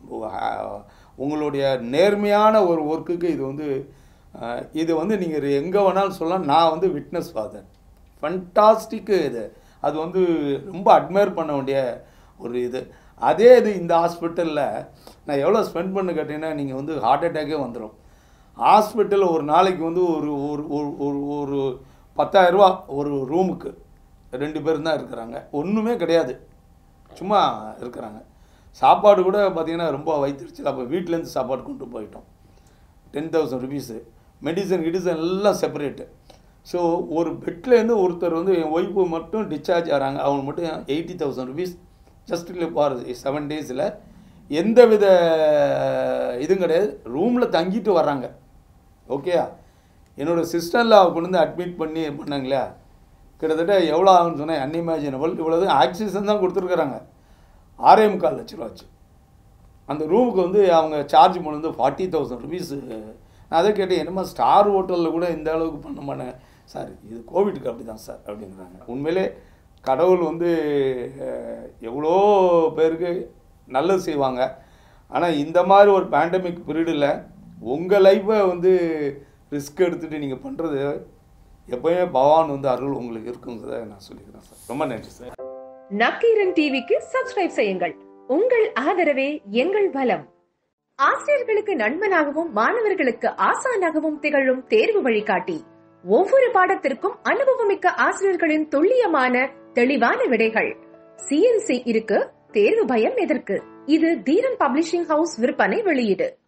உங்களுடைய நேர்மையான ஒரு ஒர்க்குக்கு இது வந்து அஹ், இது வந்து நீங்கள் எங்கே வேணாலும் சொல்லலாம் நான் வந்து விட்னஸ் ஃபாதர் ஃபண்டாஸ்டிக்கு இது அது வந்து ரொம்ப அட்மையர் பண்ண வேண்டிய ஒரு இது அதே இது இந்த ஹாஸ்பிட்டலில் நான் எவ்வளோ ஸ்பெண்ட் பண்ண கேட்டீங்கன்னா நீங்கள் வந்து ஹார்ட் அட்டேக்கே வந்துடும் ஹாஸ்பிட்டலில் ஒரு நாளைக்கு வந்து ஒரு ஒரு ஒரு ஒரு ஒரு பத்தாயிரரூபா ஒரு ரூமுக்கு ரெண்டு பேரும் தான் இருக்கிறாங்க ஒன்றுமே கிடையாது சும்மா இருக்கிறாங்க சாப்பாடு கூட பார்த்தீங்கன்னா ரொம்ப வயிற்றுச்சல் அப்போ வீட்டிலேருந்து சாப்பாடு கொண்டு போயிட்டோம் டென் தௌசண்ட் ருபீஸு மெடிசன் கிடிசன் எல்லாம் செப்பரேட்டு ஸோ ஒரு பெட்லேருந்து ஒருத்தர் வந்து என் ஒய்ஃபு மட்டும் டிஸ்சார்ஜ் ஆகிறாங்க அவங்க மட்டும் eighty thousand rupees just for seven டேஸில் எந்த வித இதுவும் கிடையாது ரூமில் தங்கிட்டு வர்றாங்க ஓகேயா என்னோடய சிஸ்டரில் அவ கொண்டு வந்து அட்மிட் பண்ணி பண்ணாங்களே கிட்டத்தட்ட எவ்வளோ ஆகும்னு சொன்னேன் அன்இமேஜினபிள் இவ்வளவு ஆக்சிஜன் தான் கொடுத்துருக்குறாங்க ஆறே முக்கால் லட்ச ரூபா ஆச்சு அந்த ரூமுக்கு வந்து அவங்க சார்ஜ் பண்ணது வந்து ஃபார்ட்டி தௌசண்ட் ருபீஸ் நான் அதை கேட்டேன் என்னமா ஸ்டார் ஹோட்டலில் கூட இந்த அளவுக்கு பண்ண மாட்டேங்க சார் இது கோவிட்டுக்கு அப்படி தான் சார் அப்படிங்கிறாங்க உண்மையிலே கடவுள் வந்து அஹ், எவ்வளோ பேருக்கு நல்லது செய்வாங்க ஆனால் இந்த மாதிரி ஒரு பேண்டமிக் பீரியடில் உங்கள் லைஃப்பை வந்து ரிஸ்க் எடுத்துகிட்டு நீங்கள் பண்ணுறது எப்போயுமே பகவான் வந்து அருள் உங்களுக்கு இருக்குங்கிறத நான் சொல்லிக்கிறேன் சார் ரொம்ப நன்றி சார் நக்கீரன் டிவிக்கு சப்ஸ்கிரைப் செய்யுங்கள் உங்கள் ஆதரவே எங்கள் பலம் ஆசிரியர்களுக்கு நண்பனாகவும் மாணவர்களுக்கு ஆசானாகவும் திகழும் தேர்வு வழிகாட்டி ஒவ்வொரு பாடத்திற்கும் அனுபவமிக்க ஆசிரியர்களின் துல்லியமான தெளிவான விடைகள் சிஎன்சி இருக்கு தேர்வு பயம் எதற்கு இது தீரன் பப்ளிஷிங் ஹவுஸ் விற்பனை வெளியீடு